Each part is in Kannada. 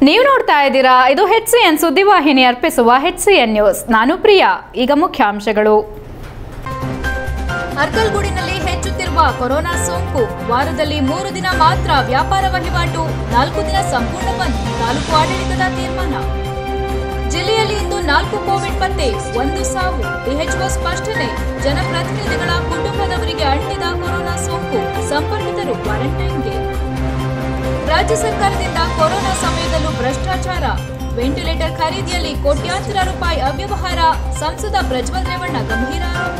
ನೀವು ನೋಡ್ತಾ ಇದ್ದೀರಾ ಇದು ಹೆಚ್ ಸಿ ಎನ್ ಸುದ್ದಿವಾಹಿನಿ ಅರ್ಪಿಸುವ ಹೆಚ್ ಸಿ ಎನ್ ನ್ಯೂಸ್ ನಾನು ಪ್ರಿಯಾ ಈಗ ಮುಖ್ಯಾಂಶಗಳು ಅರ್ಕಲ್ಗೂಡಿನಲ್ಲಿ ಹೆಚ್ಚುತ್ತಿರುವ ಕೊರೋನಾ ಸೋಂಕು ವಾರದಲ್ಲಿ ಮೂರು ದಿನ ಮಾತ್ರ ವ್ಯಾಪಾರ ವಹಿವಾಟು ನಾಲ್ಕು ದಿನ ಸಂಪೂರ್ಣ ಬಂದ್ ತಾಲೂಕು ಆಡಳಿತದ ತೀರ್ಮಾನ ಜಿಲ್ಲೆಯಲ್ಲಿ ಇಂದು ನಾಲ್ಕು ಕೋವಿಡ್ ಪತ್ತೆ ಒಂದು ಸಾವು ಡಿಎಚ್ಒ ಸ್ಪಷ್ಟನೆ ಜನಪ್ರತಿನಿಧಿಗಳ ಕುಟುಂಬದವರಿಗೆ ಅಂಟಿದ ಕೊರೋನಾ ಸೋಂಕು ಸಂಪರ್ಕಿತರು ಕ್ವಾರಂಟೈನ್ಗೆ ರಾಜ್ಯ ಸರ್ಕಾರದಿಂದ ಕೊರೋನಾ ಸಮಯದಲ್ಲೂ ಭ್ರಷ್ಟಾಚಾರ ವೆಂಟಿಲೇಟರ್ ಖರೀದಿಯಲ್ಲಿ ಕೋಟ್ಯಾಂತರ ರೂಪಾಯಿ ಅವ್ಯವಹಾರ ಸಂಸದ ಪ್ರಜ್ವಲ್ ರೇವಣ್ಣ ಗಂಭೀರ ಆರೋಪ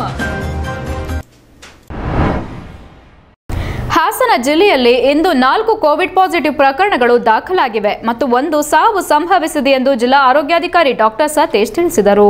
ಹಾಸನ ಜಿಲ್ಲೆಯಲ್ಲಿ ಇಂದು ನಾಲ್ಕು ಕೋವಿಡ್ ಪಾಸಿಟಿವ್ ಪ್ರಕರಣಗಳು ದಾಖಲಾಗಿವೆ ಮತ್ತು ಒಂದು ಸಾವು ಸಂಭವಿಸಿದೆ ಎಂದು ಜಿಲ್ಲಾ ಆರೋಗ್ಯಾಧಿಕಾರಿ ಡಾಕ್ಟರ್ ಸತೀಶ್ ತಿಳಿಸಿದರು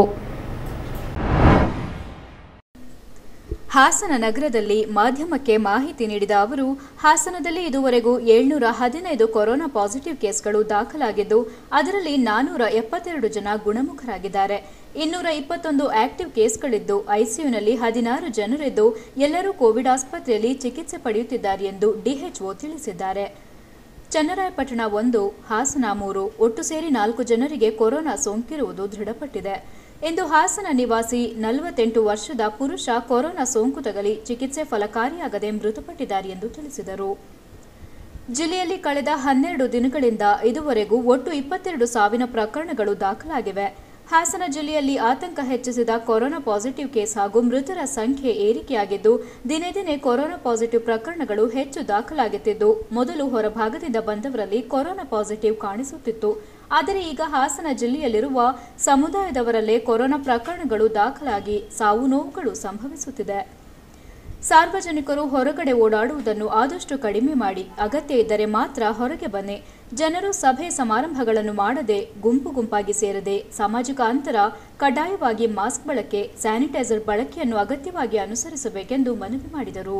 ಹಾಸನ ನಗರದಲ್ಲಿ ಮಾಧ್ಯಮಕ್ಕೆ ಮಾಹಿತಿ ನೀಡಿದ ಅವರು ಹಾಸನದಲ್ಲಿ ಇದುವರೆಗೂ ಏಳ್ನೂರ ಹದಿನೈದು ಕೊರೋನಾ ಪಾಸಿಟಿವ್ ಕೇಸ್ಗಳು ದಾಖಲಾಗಿದ್ದು ಅದರಲ್ಲಿ ನಾನೂರ ಎಪ್ಪತ್ತೆರಡು ಜನ ಗುಣಮುಖರಾಗಿದ್ದಾರೆ ಇನ್ನೂರ ಇಪ್ಪತ್ತೊಂದು ಆಕ್ಟಿವ್ ಕೇಸ್ಗಳಿದ್ದು ಐಸಿಯುನಲ್ಲಿ ಹದಿನಾರು ಜನರಿದ್ದು ಎಲ್ಲರೂ ಕೋವಿಡ್ ಆಸ್ಪತ್ರೆಯಲ್ಲಿ ಚಿಕಿತ್ಸೆ ಪಡೆಯುತ್ತಿದ್ದಾರೆ ಎಂದು ಡಿಎಚ್ಒ ತಿಳಿಸಿದ್ದಾರೆ ಚನ್ನರಾಯಪಟ್ಟಣ ಒಂದು ಹಾಸನ ಮೂರು ಒಟ್ಟು ಸೇರಿ ನಾಲ್ಕು ಜನರಿಗೆ ಕೊರೋನಾ ಸೋಂಕಿರುವುದು ದೃಢಪಟ್ಟಿದೆ ಇಂದು ಹಾಸನ ನಿವಾಸಿ ನಲವತ್ತೆಂಟು ವರ್ಷದ ಪುರುಷ ಕೊರೋನಾ ಸೋಂಕು ತಗಲಿ ಚಿಕಿತ್ಸೆ ಫಲಕಾರಿಯಾಗದೆ ಮೃತಪಟ್ಟಿದ್ದಾರೆ ಎಂದು ತಿಳಿಸಿದರು ಜಿಲ್ಲೆಯಲ್ಲಿ ಕಳೆದ ಹನ್ನೆರಡು ದಿನಗಳಿಂದ ಇದುವರೆಗೂ ಒಟ್ಟು ಇಪ್ಪತ್ತೆರಡು ಸಾವಿನ ಪ್ರಕರಣಗಳು ದಾಖಲಾಗಿವೆ ಹಾಸನ ಜಿಲ್ಲೆಯಲ್ಲಿ ಆತಂಕ ಹೆಚ್ಚಿಸಿದ ಕೊರೋನಾ ಪಾಸಿಟಿವ್ ಕೇಸ್ ಹಾಗೂ ಮೃತರ ಸಂಖ್ಯೆ ಏರಿಕೆಯಾಗಿದ್ದು ದಿನೇ ದಿನೇ ಕೊರೋನಾ ಪಾಸಿಟಿವ್ ಪ್ರಕರಣಗಳು ಹೆಚ್ಚು ದಾಖಲಾಗುತ್ತಿದ್ದು ಮೊದಲು ಹೊರಭಾಗದಿಂದ ಬಂದವರಲ್ಲಿ ಕೊರೋನಾ ಪಾಸಿಟಿವ್ ಕಾಣಿಸುತ್ತಿತ್ತು ಆದರೆ ಈಗ ಹಾಸನ ಜಿಲ್ಲೆಯಲ್ಲಿರುವ ಸಮುದಾಯದವರಲ್ಲೇ ಕೊರೋನಾ ಪ್ರಕರಣಗಳು ದಾಖಲಾಗಿ ಸಾವು ನೋವುಗಳು ಸಂಭವಿಸುತ್ತಿದೆ ಸಾರ್ವಜನಿಕರು ಹೊರಗಡೆ ಓಡಾಡುವುದನ್ನು ಆದಷ್ಟು ಕಡಿಮೆ ಮಾಡಿ ಅಗತ್ಯ ಇದ್ದರೆ ಮಾತ್ರ ಹೊರಗೆ ಬನ್ನಿ ಜನರು ಸಭೆ ಸಮಾರಂಭಗಳನ್ನು ಮಾಡದೆ ಗುಂಪು ಗುಂಪಾಗಿ ಸೇರದೆ ಸಾಮಾಜಿಕ ಅಂತರ ಕಡ್ಡಾಯವಾಗಿ ಮಾಸ್ಕ್ ಬಳಕೆ ಸ್ಯಾನಿಟೈಸರ್ ಬಳಕೆಯನ್ನು ಅಗತ್ಯವಾಗಿ ಅನುಸರಿಸಬೇಕೆಂದು ಮನವಿ ಮಾಡಿದರು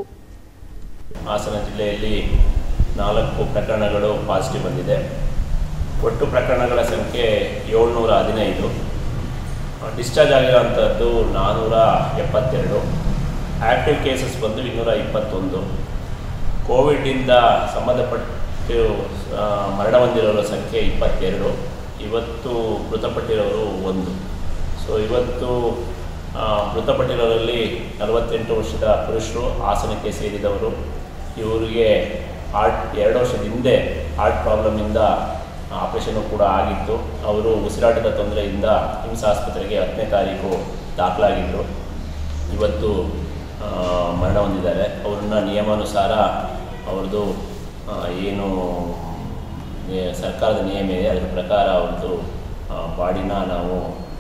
ಹಾಸನ ಜಿಲ್ಲೆಯಲ್ಲಿ ನಾಲ್ಕು ಪ್ರಕರಣಗಳು ಪಾಸಿಟಿವ್ ಬಂದಿದೆ ಒಟ್ಟು ಪ್ರಕರಣಗಳ ಸಂಖ್ಯೆ ಏಳ್ನೂರ ಹದಿನೈದು ಡಿಸ್ಚಾರ್ಜ್ ಆಗಿರೋಂಥದ್ದು ನಾನ್ನೂರ ಎಪ್ಪತ್ತೆರಡು ಆ್ಯಕ್ಟಿವ್ ಕೇಸಸ್ ಬಂದು ಇನ್ನೂರ ಇಪ್ಪತ್ತೊಂದು ಕೋವಿಡ್ನಿಂದ ಸಂಬಂಧಪಟ್ಟು ಆ, ಮರಣ ಹೊಂದಿರೋರ ಸಂಖ್ಯೆ ಇಪ್ಪತ್ತೆರಡು ಇವತ್ತು ಮೃತಪಟ್ಟಿರೋರು ಒಂದು ಸೊ ಇವತ್ತು ಆ, ಮೃತಪಟ್ಟಿರೋರಲ್ಲಿ ನಲವತ್ತೆಂಟು ವರ್ಷದ ಪುರುಷರು ಹಾಸನಕ್ಕೆ ಸೇರಿದವರು ಇವರಿಗೆ ಹಾರ್ಟ್ ಎರಡು ವರ್ಷದ ಹಿಂದೆ ಹಾರ್ಟ್ ಪ್ರಾಬ್ಲಮಿಂದ ಆಪರೇಷನು ಕೂಡ ಆಗಿತ್ತು ಅವರು ಉಸಿರಾಟದ ತೊಂದರೆಯಿಂದ ಹಿಮ್ಸ್ ಆಸ್ಪತ್ರೆಗೆ ಹತ್ತನೇ ತಾರೀಕು ದಾಖಲಾಗಿದ್ದರು ಇವತ್ತು ಆ, ಮರಣ ಹೊಂದಿದ್ದಾರೆ ಅವ್ರನ್ನ ನಿಯಮಾನುಸಾರ ಅವ್ರದ್ದು ಆ, ಏನು ಏ- ಸರ್ಕಾರದ ನಿಯಮ ಇದೆ ಅದರ ಪ್ರಕಾರ ಅವ್ರದ್ದು ಬಾಡಿನ ನಾವು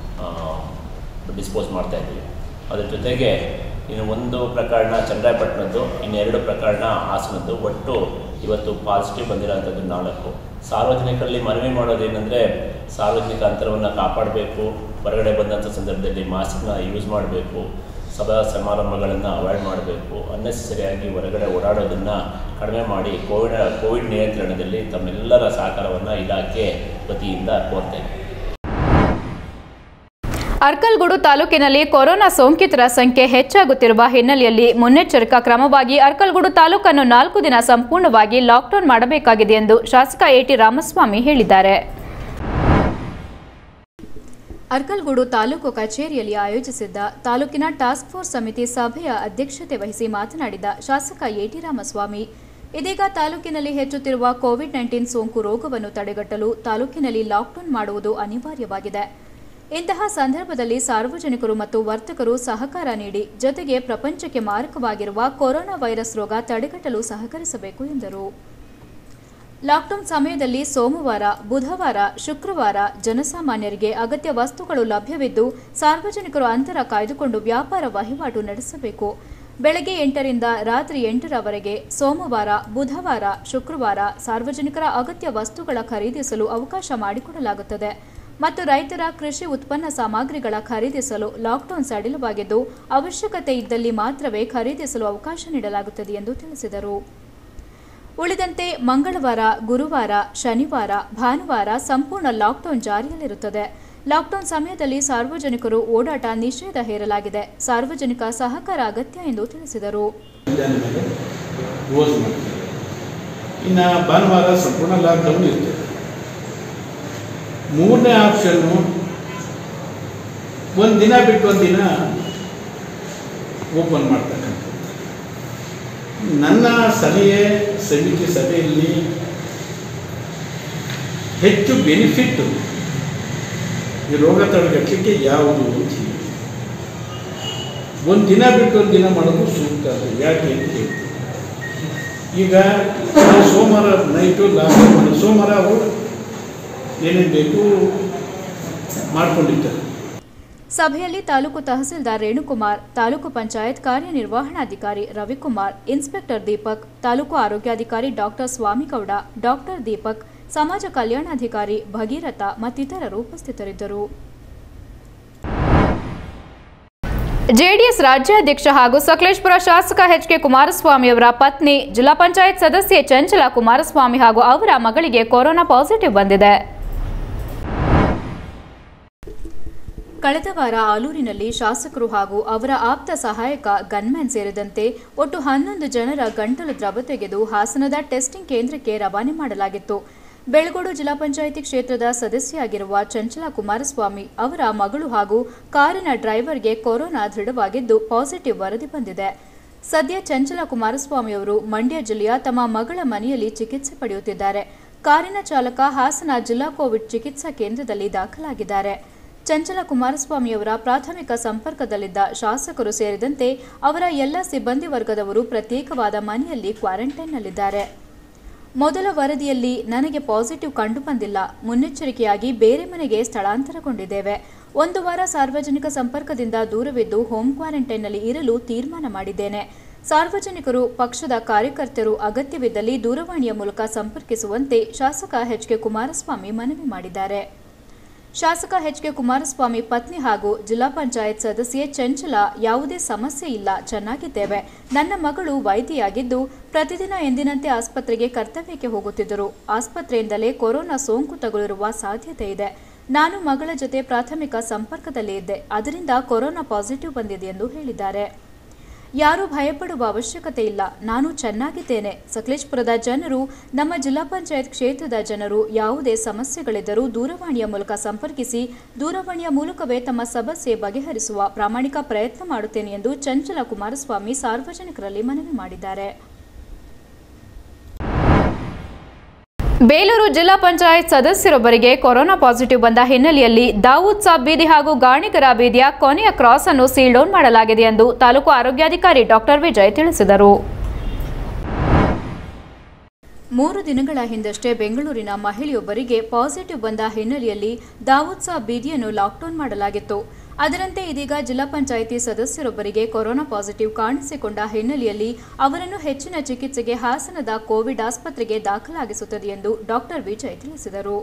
ಡಿಸ್ಪೋಸ್ ಮಾಡ್ತಾ ಇದ್ದೀವಿ ಅದ್ರ ಜೊತೆಗೆ ಇನ್ನು ಒಂದು ಪ್ರಕರಣ ಚನ್ನರಾಯಪಟ್ಟಣದ್ದು ಇನ್ನೆರಡು ಪ್ರಕರಣ ಹಾಸನದ್ದು ಒಟ್ಟು ಇವತ್ತು ಪಾಸಿಟಿವ್ ಬಂದಿರೋಂಥದ್ದು ನಾಲ್ಕು ಸಾರ್ವಜನಿಕರಲ್ಲಿ ಮನವಿ ಮಾಡೋದೇನೆಂದರೆ ಸಾರ್ವಜನಿಕ ಅಂತರವನ್ನು ಕಾಪಾಡಬೇಕು ಹೊರಗಡೆ ಬಂದಂಥ ಸಂದರ್ಭದಲ್ಲಿ ಮಾಸ್ಕ್ನ ಯೂಸ್ ಮಾಡಬೇಕು ಸಭಾ ಸಮಾರಂಭಗಳನ್ನು ಅವಾಯ್ಡ್ ಮಾಡಬೇಕು ಅನ್ನೆಸರಿಯಾಗಿ ಹೊರಗಡೆ ಓಡಾಡೋದನ್ನು ಕಡಿಮೆ ಮಾಡಿ ಕೋವಿಡ್ ಕೋವಿಡ್ ನಿಯಂತ್ರಣದಲ್ಲಿ ತಮ್ಮೆಲ್ಲರ ಸಹಕಾರವನ್ನು ಇಲಾಖೆ ವತಿಯಿಂದ ಕೋರ್ತೇನೆ ಅರ್ಕಲ್ಗೂಡು ತಾಲೂಕಿನಲ್ಲಿ ಕೊರೋನಾ ಸೋಂಕಿತರ ಸಂಖ್ಯೆ ಹೆಚ್ಚಾಗುತ್ತಿರುವ ಹಿನ್ನೆಲೆಯಲ್ಲಿ ಮುನ್ನೆಚ್ಚರಿಕಾ ಕ್ರಮವಾಗಿ ಅರ್ಕಲ್ಗೂಡು ತಾಲೂಕನ್ನು ನಾಲ್ಕು ದಿನ ಸಂಪೂರ್ಣವಾಗಿ ಲಾಕ್ಡೌನ್ ಮಾಡಬೇಕಾಗಿದೆ ಎಂದು ಶಾಸಕ ಎಟಿ ರಾಮಸ್ವಾಮಿ ಹೇಳಿದ್ದಾರೆ ಅರ್ಕಲ್ಗೂಡು ತಾಲೂಕು ಕಚೇರಿಯಲ್ಲಿ ಆಯೋಜಿಸಿದ್ದ ತಾಲೂಕಿನ ಟಾಸ್ಕ್ ಫೋರ್ಸ್ ಸಮಿತಿ ಸಭೆಯ ಅಧ್ಯಕ್ಷತೆ ವಹಿಸಿ ಮಾತನಾಡಿದ ಶಾಸಕ ಎಟಿ ರಾಮಸ್ವಾಮಿ ಇದೀಗ ತಾಲೂಕಿನಲ್ಲಿ ಹೆಚ್ಚುತ್ತಿರುವ ಕೋವಿಡ್ ನೈನ್ಟೀನ್ ಸೋಂಕು ರೋಗವನ್ನು ತಡೆಗಟ್ಟಲು ತಾಲೂಕಿನಲ್ಲಿ ಲಾಕ್ಡೌನ್ ಮಾಡುವುದು ಅನಿವಾರ್ಯವಾಗಿದೆ ಇಂತಹ ಸಂದರ್ಭದಲ್ಲಿ ಸಾರ್ವಜನಿಕರು ಮತ್ತು ವರ್ತಕರು ಸಹಕಾರ ನೀಡಿ ಜೊತೆಗೆ ಪ್ರಪಂಚಕ್ಕೆ ಮಾರಕವಾಗಿರುವ ಕೊರೋನಾ ವೈರಸ್ ರೋಗ ತಡೆಗಟ್ಟಲು ಸಹಕರಿಸಬೇಕು ಎಂದರು ಲಾಕ್ಡೌನ್ ಸಮಯದಲ್ಲಿ ಸೋಮವಾರ ಬುಧವಾರ ಶುಕ್ರವಾರ ಜನಸಾಮಾನ್ಯರಿಗೆ ಅಗತ್ಯ ವಸ್ತುಗಳು ಲಭ್ಯವಿದ್ದು ಸಾರ್ವಜನಿಕರು ಅಂತರ ಕಾಯ್ದುಕೊಂಡು ವ್ಯಾಪಾರ ವಹಿವಾಟು ನಡೆಸಬೇಕು ಬೆಳಗ್ಗೆ ಎಂಟರಿಂದ ರಾತ್ರಿ ಎಂಟರವರೆಗೆ ಸೋಮವಾರ ಬುಧವಾರ ಶುಕ್ರವಾರ ಸಾರ್ವಜನಿಕರ ಅಗತ್ಯ ವಸ್ತುಗಳ ಖರೀದಿಸಲು ಅವಕಾಶ ಮಾಡಿಕೊಡಲಾಗುತ್ತದೆ ಮತ್ತು ರೈತರ ಕೃಷಿ ಉತ್ಪನ್ನ ಸಾಮಗ್ರಿಗಳ ಖರೀದಿಸಲು ಲಾಕ್ಡೌನ್ ಸಡಿಲವಾಗಿದ್ದು ಅವಶ್ಯಕತೆ ಇದ್ದಲ್ಲಿ ಮಾತ್ರವೇ ಖರೀದಿಸಲು ಅವಕಾಶ ನೀಡಲಾಗುತ್ತದೆ ಎಂದು ತಿಳಿಸಿದರು ಉಳಿದಂತೆ ಮಂಗಳವಾರ ಗುರುವಾರ ಶನಿವಾರ ಭಾನುವಾರ ಸಂಪೂರ್ಣ ಲಾಕ್ಡೌನ್ ಜಾರಿಯಲ್ಲಿರುತ್ತದೆ ಲಾಕ್ಡೌನ್ ಸಮಯದಲ್ಲಿ ಸಾರ್ವಜನಿಕರು ಓಡಾಟ ನಿಷೇಧ ಹೇರಲಾಗಿದೆ ಸಾರ್ವಜನಿಕ ಸಹಕಾರ ಅಗತ್ಯ ಎಂದು ತಿಳಿಸಿದರು ಮಧ್ಯಾಹ್ನ ಮೇಲೆ ಕ್ಲೋಸ್ ಮಾಡ್ತಾರೆ ಇನ್ನು ಭಾನುವಾರ ಸಂಪೂರ್ಣ ಲಾಕ್ಡೌನ್ ಇರ್ತದೆ ಮೂರನೇ ಆಪ್ಷನ್ನು ಒಂದು ದಿನ ಬಿಟ್ಟು ಒಂದು ದಿನ ಓಪನ್ ಮಾಡ್ತಕ್ಕಂಥದ್ದು ನನ್ನ ಸಲಹೆ ಸಮಿತಿ ಸಭೆಯಲ್ಲಿ ಹೆಚ್ಚು ಬೆನಿಫಿಟ್ಟು ಈ ರೋಗ ತಡೆಗಟ್ಟಲಿಕ್ಕೆ ಯಾವುದು ಅಂತ ಹೇಳಿ ಒಂದು ದಿನ ಬಿಟ್ಟು ಒಂದು ದಿನ ಮಾಡೋದು ಸೂಕ್ತ ಅಲ್ಲ ಯಾಕೆ ಅಂತ ಹೇಳಿ ಈಗ ನಾವು ಸೋಮವಾರ ನೈಟು ಲಾಸ್ಟ್ ಮಾಡಿ ಸೋಮವಾರ ಅವರು ಏನೇನು ಬೇಕು ಮಾಡ್ಕೊಂಡಿರ್ತಾರೆ ಸಭೆಯಲ್ಲಿ ತಾಲೂಕು ತಹಸೀಲ್ದಾರ್ ರೇಣುಕುಮಾರ್ ತಾಲೂಕು ಪಂಚಾಯತ್ ಕಾರ್ಯನಿರ್ವಹಣಾಧಿಕಾರಿ ರವಿಕುಮಾರ್ ಇನ್ಸ್ಪೆಕ್ಟರ್ ದೀಪಕ್ ತಾಲೂಕು ಆರೋಗ್ಯಾಧಿಕಾರಿ ಡಾಕ್ಟರ್ ಸ್ವಾಮಿಗೌಡ ಡಾಕ್ಟರ್ ದೀಪಕ್ ಸಮಾಜ ಕಲ್ಯಾಣಾಧಿಕಾರಿ ಭಗೀರಥ ಮತ್ತಿತರರು ಉಪಸ್ಥಿತರಿದ್ದರು ಜೆಡಿಎಸ್ ರಾಜ್ಯಾಧ್ಯಕ್ಷ ಹಾಗೂ ಸಕಲೇಶ್ಪುರ ಶಾಸಕ ಎಚ್ ಕೆ ಕುಮಾರಸ್ವಾಮಿ ಅವರ ಪತ್ನಿ ಜಿಲ್ಲಾ ಪಂಚಾಯತ್ ಸದಸ್ಯೆ ಚಂಚಲ ಕುಮಾರಸ್ವಾಮಿ ಹಾಗೂ ಅವರ ಮಗಳಿಗೆ ಕೊರೋನಾ ಪಾಸಿಟಿವ್ ಬಂದಿದೆ ಕಳೆದ ವಾರ ಆಲೂರಿನಲ್ಲಿ ಶಾಸಕರು ಹಾಗೂ ಅವರ ಆಪ್ತ ಸಹಾಯಕ ಗನ್ಮ್ಯಾನ್ ಸೇರಿದಂತೆ ಒಟ್ಟು ಹನ್ನೊಂದು ಜನರ ಗಂಟಲು ದ್ರವ ತೆಗೆದು ಹಾಸನದ ಟೆಸ್ಟಿಂಗ್ ಕೇಂದ್ರಕ್ಕೆ ರವಾನೆ ಮಾಡಲಾಗಿತ್ತು ಬೆಳಗೋಡು ಜಿಲ್ಲಾ ಪಂಚಾಯಿತಿ ಕ್ಷೇತ್ರದ ಸದಸ್ಯೆಯಾಗಿರುವ ಚಂಚಲ ಕುಮಾರಸ್ವಾಮಿ ಅವರ ಮಗಳು ಹಾಗೂ ಕಾರಿನ ಡ್ರೈವರ್ಗೆ ಕೊರೋನಾ ದೃಢವಾಗಿದ್ದು ಪಾಸಿಟಿವ್ ವರದಿ ಬಂದಿದೆ ಸದ್ಯ ಚಂಚಲ ಕುಮಾರಸ್ವಾಮಿ ಅವರು ಮಂಡ್ಯ ಜಿಲ್ಲೆಯ ತಮ್ಮ ಮಗಳ ಮನೆಯಲ್ಲಿ ಚಿಕಿತ್ಸೆ ಪಡೆಯುತ್ತಿದ್ದಾರೆ ಕಾರಿನ ಚಾಲಕ ಹಾಸನ ಜಿಲ್ಲಾ ಕೋವಿಡ್ ಚಿಕಿತ್ಸಾ ಕೇಂದ್ರದಲ್ಲಿ ದಾಖಲಾಗಿದ್ದಾರೆ ಚಂಚಲ ಕುಮಾರಸ್ವಾಮಿಯವರ ಪ್ರಾಥಮಿಕ ಸಂಪರ್ಕದಲ್ಲಿದ್ದ ಶಾಸಕರು ಸೇರಿದಂತೆ ಅವರ ಎಲ್ಲ ಸಿಬ್ಬಂದಿ ವರ್ಗದವರು ಪ್ರತ್ಯೇಕವಾದ ಮನೆಯಲ್ಲಿ ಕ್ವಾರಂಟೈನ್ನಲ್ಲಿದ್ದಾರೆ ಮೊದಲ ವರದಿಯಲ್ಲಿ ನನಗೆ ಪಾಸಿಟಿವ್ ಕಂಡುಬಂದಿಲ್ಲ ಮುನ್ನೆಚ್ಚರಿಕೆಯಾಗಿ ಬೇರೆ ಮನೆಗೆ ಸ್ಥಳಾಂತರಗೊಂಡಿದ್ದೇವೆ ಒಂದು ವಾರ ಸಾರ್ವಜನಿಕ ಸಂಪರ್ಕದಿಂದ ದೂರವಿದ್ದು ಹೋಮ್ ಕ್ವಾರಂಟೈನ್ನಲ್ಲಿ ಇರಲು ತೀರ್ಮಾನ ಮಾಡಿದ್ದೇನೆ ಸಾರ್ವಜನಿಕರು ಪಕ್ಷದ ಕಾರ್ಯಕರ್ತರು ಅಗತ್ಯವಿದ್ದಲ್ಲಿ ದೂರವಾಣಿಯ ಮೂಲಕ ಸಂಪರ್ಕಿಸುವಂತೆ ಶಾಸಕ ಎಚ್ ಕೆ ಕುಮಾರಸ್ವಾಮಿ ಮನವಿ ಮಾಡಿದ್ದಾರೆ ಶಾಸಕ ಎಚ್ ಕೆ ಕುಮಾರಸ್ವಾಮಿ ಪತ್ನಿ ಹಾಗೂ ಜಿಲ್ಲಾ ಪಂಚಾಯತ್ ಸದಸ್ಯೆ ಚಂಚಲ ಯಾವುದೇ ಸಮಸ್ಯೆ ಇಲ್ಲ ಚೆನ್ನಾಗಿದ್ದೇವೆ ನನ್ನ ಮಗಳು ವೈದ್ಯೆಯಾಗಿದ್ದು ಪ್ರತಿದಿನ ಎಂದಿನಂತೆ ಆಸ್ಪತ್ರೆಗೆ ಕರ್ತವ್ಯಕ್ಕೆ ಹೋಗುತ್ತಿದ್ದರು ಆಸ್ಪತ್ರೆಯಿಂದಲೇ ಕೊರೋನಾ ಸೋಂಕು ತಗುಲಿರುವ ಸಾಧ್ಯತೆ ಇದೆ ನಾನು ಮಗಳ ಜೊತೆ ಪ್ರಾಥಮಿಕ ಸಂಪರ್ಕದಲ್ಲಿ ಇದ್ದೆ ಅದರಿಂದ ಕೊರೋನಾ ಪಾಸಿಟಿವ್ ಬಂದಿದೆ ಎಂದು ಹೇಳಿದ್ದಾರೆ ಯಾರೂ ಭಯಪಡುವ ಅವಶ್ಯಕತೆ ಇಲ್ಲ ನಾನು ಚೆನ್ನಾಗಿದ್ದೇನೆ ಸಕಲೇಶ್ಪುರದ ಜನರು ನಮ್ಮ ಜಿಲ್ಲಾ ಪಂಚಾಯತ್ ಕ್ಷೇತ್ರದ ಜನರು ಯಾವುದೇ ಸಮಸ್ಯೆಗಳಿದ್ದರೂ ದೂರವಾಣಿಯ ಮೂಲಕ ಸಂಪರ್ಕಿಸಿ ದೂರವಾಣಿಯ ಮೂಲಕವೇ ತಮ್ಮ ಸಮಸ್ಯೆ ಬಗೆಹರಿಸುವ ಪ್ರಾಮಾಣಿಕ ಪ್ರಯತ್ನ ಮಾಡುತ್ತೇನೆ ಎಂದು ಚಂಚಲ ಕುಮಾರಸ್ವಾಮಿ ಸಾರ್ವಜನಿಕರಲ್ಲಿ ಮನವಿ ಮಾಡಿದ್ದಾರೆ ಬೇಲೂರು ಜಿಲ್ಲಾ ಪಂಚಾಯತ್ ಸದಸ್ಯರೊಬ್ಬರಿಗೆ ಕೊರೋನಾ ಪಾಸಿಟಿವ್ ಬಂದ ಹಿನ್ನೆಲೆಯಲ್ಲಿ ದಾವೂದ್ ಸಾಬ್ ಬೀದಿ ಹಾಗೂ ಗಾಣಿಗರ ಬೀದಿಯ ಕೊನೆಯ ಕ್ರಾಸ್ ಅನ್ನು ಸೀಲ್ ಡೌನ್ ಮಾಡಲಾಗಿದೆ ಎಂದು ತಾಲೂಕು ಆರೋಗ್ಯಾಧಿಕಾರಿ ಡಾಕ್ಟರ್ ವಿಜಯ್ ತಿಳಿಸಿದರು ಮೂರು ದಿನಗಳ ಹಿಂದಷ್ಟೇ ಬೆಂಗಳೂರಿನ ಮಹಿಳೆಯೊಬ್ಬರಿಗೆ ಪಾಸಿಟಿವ್ ಬಂದ ಹಿನ್ನೆಲೆಯಲ್ಲಿ ದಾವೂದ್ ಸಾಬ್ ಬೀದಿಯನ್ನು ಲಾಕ್ಡೌನ್ ಮಾಡಲಾಗಿತ್ತು ಅದರಂತೆ ಇದೀಗ ಜಿಲ್ಲಾ ಪಂಚಾಯಿತಿ ಸದಸ್ಯರೊಬ್ಬರಿಗೆ ಕೊರೋನಾ ಪಾಸಿಟಿವ್ ಕಾಣಿಸಿಕೊಂಡ ಹಿನ್ನೆಲೆಯಲ್ಲಿ ಅವರನ್ನು ಹೆಚ್ಚಿನ ಚಿಕಿತ್ಸೆಗೆ ಹಾಸನದ ಕೋವಿಡ್ ಆಸ್ಪತ್ರೆಗೆ ದಾಖಲಾಗಿಸುತ್ತದೆ ಎಂದು ಡಾಕ್ಟರ್ ವಿಜಯ್ ತಿಳಿಸಿದರು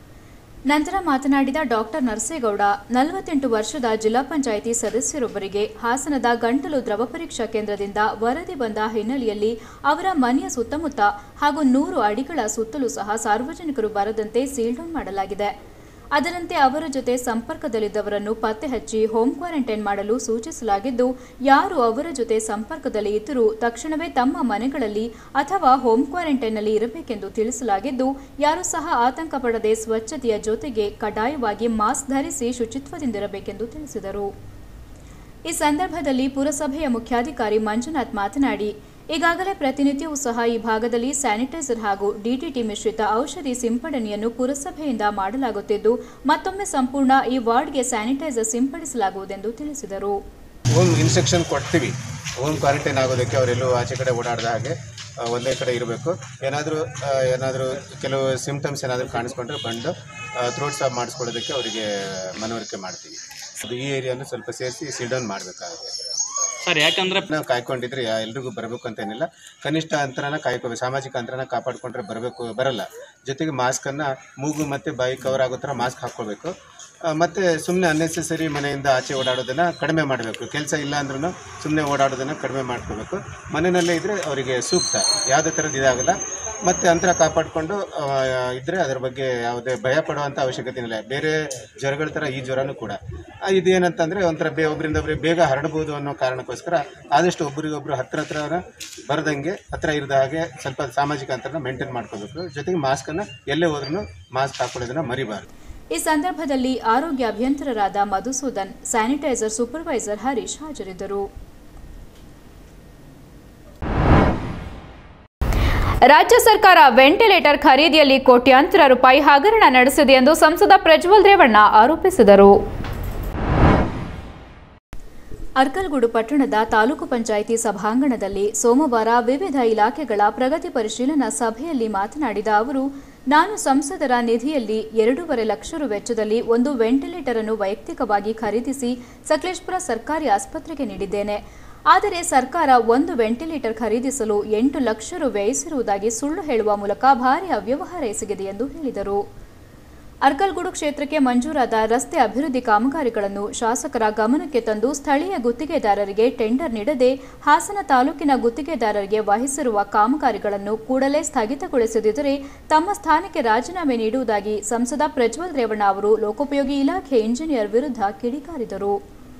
ನಂತರ ಮಾತನಾಡಿದ ಡಾಕ್ಟರ್ ನರಸೇಗೌಡ ನಲವತ್ತೆಂಟು ವರ್ಷದ ಜಿಲ್ಲಾ ಪಂಚಾಯಿತಿ ಸದಸ್ಯರೊಬ್ಬರಿಗೆ ಹಾಸನದ ಗಂಟಲು ದ್ರವ ಪರೀಕ್ಷಾ ಕೇಂದ್ರದಿಂದ ವರದಿ ಬಂದ ಹಿನ್ನೆಲೆಯಲ್ಲಿ ಅವರ ಮನೆಯ ಸುತ್ತಮುತ್ತ ಹಾಗೂ ನೂರು ಅಡಿಗಳ ಸುತ್ತಲೂ ಸಹ ಸಾರ್ವಜನಿಕರು ಬರದಂತೆ ಸೀಲ್ ಡೌನ್ ಮಾಡಲಾಗಿದೆ ಅದರಂತೆ ಅವರ ಜೊತೆ ಸಂಪರ್ಕದಲ್ಲಿದ್ದವರನ್ನು ಪತ್ತೆ ಹಚ್ಚಿ ಹೋಮ್ ಕ್ವಾರಂಟೈನ್ ಮಾಡಲು ಸೂಚಿಸಲಾಗಿದ್ದು ಯಾರು ಅವರ ಜೊತೆ ಸಂಪರ್ಕದಲ್ಲಿ ಇದ್ದರೂ ತಕ್ಷಣವೇ ತಮ್ಮ ಮನೆಗಳಲ್ಲಿ ಅಥವಾ ಹೋಮ್ ಕ್ವಾರಂಟೈನ್ನಲ್ಲಿ ಇರಬೇಕೆಂದು ತಿಳಿಸಲಾಗಿದ್ದು ಯಾರು ಸಹ ಆತಂಕ ಪಡದೆ ಸ್ವಚ್ಛತೆಯ ಜೊತೆಗೆ ಕಡ್ಡಾಯವಾಗಿ ಮಾಸ್ಕ್ ಧರಿಸಿ ಶುಚಿತ್ವದಿಂದಿರಬೇಕೆಂದು ತಿಳಿಸಿದರು ಈ ಸಂದರ್ಭದಲ್ಲಿ ಪುರಸಭೆಯ ಮುಖ್ಯಾಧಿಕಾರಿ ಮಂಜುನಾಥ್ ಮಾತನಾಡಿ ಈಗಾಗಲೇ ಪ್ರತಿನಿತ್ಯವೂ ಸಹ ಈ ಭಾಗದಲ್ಲಿ ಸ್ಯಾನಿಟೈಸರ್ ಹಾಗೂ ಡಿಟಿಟಿ ಮಿಶ್ರಿತ ಔಷಧಿ ಸಿಂಪಡಣೆಯನ್ನು ಪುರಸಭೆಯಿಂದ ಮಾಡಲಾಗುತ್ತಿದ್ದು ಮತ್ತೊಮ್ಮೆ ಸಂಪೂರ್ಣ ಈ ವಾರ್ಡ್ಗೆ ಸ್ಯಾನಿಟೈಸರ್ ಸಿಂಪಡಿಸಲಾಗುವುದೆಂದು ತಿಳಿಸಿದರು ಹೋಮ್ ಇನ್ಸ್ಟ್ರಕ್ಷನ್ ಕೊಡ್ತೀವಿ ಹೋಮ್ ಕ್ವಾರಂಟೈನ್ ಆಗೋದಕ್ಕೆ ಅವರೆಲ್ಲೂ ಆಚೆ ಕಡೆ ಓಡಾಡದ ಹಾಗೆ ಆ, ಒಂದೇ ಕಡೆ ಇರಬೇಕು ಏನಾದರೂ ಏನಾದರೂ ಕೆಲವು ಸಿಮ್ಟಮ್ಸ್ ಏನಾದರೂ ಕಾಣಿಸ್ಕೊಂಡ್ರೆ ಬಂದು ಥ್ರೋಟ್ ಸ್ಟಾಪ್ ಮಾಡಿಸ್ಕೊಳ್ಳೋದಕ್ಕೆ ಅವರಿಗೆ ಮನವರಿಕೆ ಮಾಡ್ತೀವಿ ಅದು ಈ ಏರಿಯಾನು ಸ್ವಲ್ಪ ಸೇರಿಸಿ ಸೀಲ್ ಡೌನ್ ಮಾಡಬೇಕಾಗುತ್ತೆ ಸರ್ ಯಾಕಂದ್ರೆ ನಾವು ಕಾಯ್ಕೊಂಡಿದ್ರೆ ಯಾ- ಎಲ್ರಿಗೂ ಬರಬೇಕು ಅಂತೇನಿಲ್ಲ ಕನಿಷ್ಠ ಅಂತರನ ಕಾಯ್ಕೋಬೇಕು ಸಾಮಾಜಿಕ ಅಂತರನ ಕಾಪಾಡ್ಕೊಂಡ್ರೆ ಬರಬೇಕು ಬರಲ್ಲ ಜೊತೆಗೆ ಮಾಸ್ಕನ್ನು ಮೂಗು ಮತ್ತು ಬಾಯಿ ಕವರ್ ಆಗೋ ಥರ ಮಾಸ್ಕ್ ಹಾಕ್ಕೊಳ್ಬೇಕು ಆ, ಮತ್ತೆ ಸುಮ್ಮನೆ ಅನ್ನೆಸೆಸರಿ ಮನೆಯಿಂದ ಆಚೆ ಓಡಾಡೋದನ್ನು ಕಡಿಮೆ ಮಾಡಬೇಕು ಕೆಲಸ ಇಲ್ಲ ಅಂದ್ರೂ ಸುಮ್ಮನೆ ಓಡಾಡೋದನ್ನು ಕಡಿಮೆ ಮಾಡ್ಕೋಬೇಕು ಮನೆಯಲ್ಲೇ ಇದ್ದರೆ ಅವರಿಗೆ ಸೂಕ್ತ ಯಾವುದೇ ಥರದ್ದು ಇದಾಗಲ್ಲ ಮತ್ತು ಅಂತರ ಕಾಪಾಡಿಕೊಂಡು ಇದ್ದರೆ ಅದರ ಬಗ್ಗೆ ಯಾವುದೇ ಭಯ ಪಡುವಂಥ ಅವಶ್ಯಕತೆ ಇಲ್ಲ ಬೇರೆ ಜ್ವರಗಳ ಥರ ಈ ಜ್ವರನೂ ಕೂಡ ಆ, ಇದೇನಂತಂದರೆ ಒಂಥರ ಬೇ ಒಬ್ಬರಿಂದ ಒಬ್ಬರಿಗೆ ಬೇಗ ಹರಡ್ಬೋದು ಅನ್ನೋ ಕಾರಣಕ್ಕೋಸ್ಕರ ಆದಷ್ಟು ಒಬ್ಬರಿಗೊಬ್ಬರು ಹತ್ರ ಹತ್ರ ಬರದಂಗೆ ಹತ್ರ ಇರದ ಹಾಗೆ ಸ್ವಲ್ಪ ಸಾಮಾಜಿಕ ಅಂತರನ ಮೇಂಟೈನ್ ಮಾಡ್ಕೋಬೇಕು ಜೊತೆಗೆ ಮಾಸ್ಕನ್ನು ಎಲ್ಲೇ ಹೋದ್ರೂ ಮಾಸ್ಕ್ ಹಾಕೊಳ್ಳೋದನ್ನು ಮರಿಬಾರ್ದು ಈ ಸಂದರ್ಭದಲ್ಲಿ ಆರೋಗ್ಯ ಅಭಿಯಂತರರಾದ ಮಧುಸೂದನ್ ಸ್ಯಾನಿಟೈಸರ್ ಸೂಪರ್ವೈಸರ್ ಹರೀಶ್ ಹಾಜರಿದ್ದರು ರಾಜ್ಯ ಸರ್ಕಾರ ವೆಂಟಿಲೇಟರ್ ಖರೀದಿಯಲ್ಲಿ ಕೋಟ್ಯಾಂತರ ರೂಪಾಯಿ ಹಗರಣ ನಡೆಸಿದೆ ಎಂದು ಸಂಸದ ಪ್ರಜ್ವಲ್ ರೇವಣ್ಣ ಆರೋಪಿಸಿದರು ಅರ್ಕಲ್ಗೂಡು ಪಟ್ಟಣದ ತಾಲೂಕು ಪಂಚಾಯಿತಿ ಸಭಾಂಗಣದಲ್ಲಿ ಸೋಮವಾರ ವಿವಿಧ ಇಲಾಖೆಗಳ ಪ್ರಗತಿ ಪರಿಶೀಲನಾ ಸಭೆಯಲ್ಲಿ ಮಾತನಾಡಿದ ಅವರು ನಾನು ಸಂಸದರ ನಿಧಿಯಲ್ಲಿ ಎರಡೂವರೆ ಲಕ್ಷ ರು ವೆಚ್ಚದಲ್ಲಿ ಒಂದು ವೆಂಟಿಲೇಟರ್ ಅನ್ನು ವೈಯಕ್ತಿಕವಾಗಿ ಖರೀದಿಸಿ ಸಕಲೇಶ್ಪುರ ಸರ್ಕಾರಿ ಆಸ್ಪತ್ರೆಗೆ ನೀಡಿದ್ದೇನೆ ಆದರೆ ಸರ್ಕಾರ ಒಂದು ವೆಂಟಿಲೇಟರ್ ಖರೀದಿಸಲು ಎಂಟು ಲಕ್ಷ ರು ವ್ಯಯಿಸಿರುವುದಾಗಿ ಸುಳ್ಳು ಹೇಳುವ ಮೂಲಕ ಭಾರಿ ಅವ್ಯವಹಾರ ಎಸಗಿದೆ ಎಂದು ಹೇಳಿದರು ಅರ್ಕಲ್ಗೂಡು ಕ್ಷೇತ್ರಕ್ಕೆ ಮಂಜೂರಾದ ರಸ್ತೆ ಅಭಿವೃದ್ಧಿ ಕಾಮಗಾರಿಗಳನ್ನು ಶಾಸಕರ ಗಮನಕ್ಕೆ ತಂದು ಸ್ಥಳೀಯ ಗುತ್ತಿಗೆದಾರರಿಗೆ ಟೆಂಡರ್ ನೀಡದೆ ಹಾಸನ ತಾಲೂಕಿನ ಗುತ್ತಿಗೆದಾರರಿಗೆ ವಹಿಸಿರುವ ಕಾಮಗಾರಿಗಳನ್ನು ಕೂಡಲೇ ಸ್ಥಗಿತಗೊಳಿಸದಿದ್ದರೆ ತಮ್ಮ ಸ್ಥಾನಕ್ಕೆ ರಾಜೀನಾಮೆ ನೀಡುವುದಾಗಿ ಸಂಸದ ಪ್ರಜ್ವಲ್ ರೇವಣ್ಣ ಅವರು ಲೋಕೋಪಯೋಗಿ ಇಲಾಖೆ ಇಂಜಿನಿಯರ್ ವಿರುದ್ಧ ಕಿಡಿಕಾರಿದರು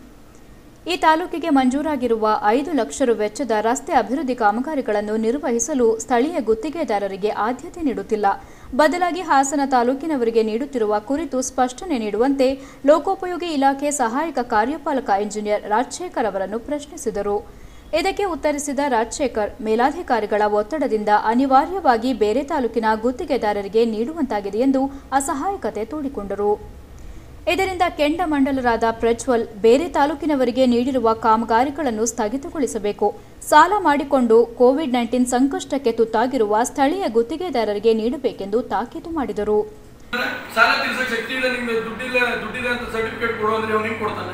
ಈ ತಾಲೂಕಿಗೆ ಮಂಜೂರಾಗಿರುವ ಐದು ಲಕ್ಷ ರು ವೆಚ್ಚದ ರಸ್ತೆ ಅಭಿವೃದ್ಧಿ ಕಾಮಗಾರಿಗಳನ್ನು ನಿರ್ವಹಿಸಲು ಸ್ಥಳೀಯ ಗುತ್ತಿಗೆದಾರರಿಗೆ ಆದ್ಯತೆ ನೀಡುತ್ತಿಲ್ಲ ಬದಲಾಗಿ ಹಾಸನ ತಾಲೂಕಿನವರಿಗೆ ನೀಡುತ್ತಿರುವ ಕುರಿತು ಸ್ಪಷ್ಟನೆ ನೀಡುವಂತೆ ಲೋಕೋಪಯೋಗಿ ಇಲಾಖೆ ಸಹಾಯಕ ಕಾರ್ಯಪಾಲಕ ಇಂಜಿನಿಯರ್ ರಾಜಶೇಖರ್ ಅವರನ್ನು ಪ್ರಶ್ನಿಸಿದರು ಇದಕ್ಕೆ ಉತ್ತರಿಸಿದ ರಾಜಶೇಖರ್ ಮೇಲಾಧಿಕಾರಿಗಳ ಒತ್ತಡದಿಂದ ಅನಿವಾರ್ಯವಾಗಿ ಬೇರೆ ತಾಲೂಕಿನ ಗುತ್ತಿಗೆದಾರರಿಗೆ ನೀಡುವಂತಾಗಿದೆ ಎಂದು ಅಸಹಾಯಕತೆ ತೋಡಿಕೊಂಡರು ಇದರಿಂದ ಕೆಂಡಮಂಡಲರಾದ ಪ್ರಜ್ವಲ್ ಬೇರೆ ತಾಲೂಕಿನವರಿಗೆ ನೀಡಿರುವ ಕಾಮಗಾರಿಗಳನ್ನು ಸ್ಥಗಿತಗೊಳಿಸಬೇಕು ಸಾಲ ಮಾಡಿಕೊಂಡು ಕೋವಿಡ್ ನೈನ್ಟೀನ್ ಸಂಕಷ್ಟಕ್ಕೆ ತುತ್ತಾಗಿರುವ ಸ್ಥಳೀಯ ಗುತ್ತಿಗೆದಾರರಿಗೆ ನೀಡಬೇಕೆಂದು ತಾಕೀತು ಮಾಡಿದರು ಸಾಲ ತೀರ್ಸಕ್ ಶಕ್ತಿ ಇಲ್ಲ ನಿಮ್ಗೆ ದುಡ್ಡಿಲ್ಲ ದುಡ್ಡಿದೆ ಅಂತ ಸರ್ಟಿಫಿಕೇಟ್ ಕೊಡು ಅಂದ್ರೆ ಅವ್ನು ಹೆಂಗ್ ಕೊಡ್ತಾನೆ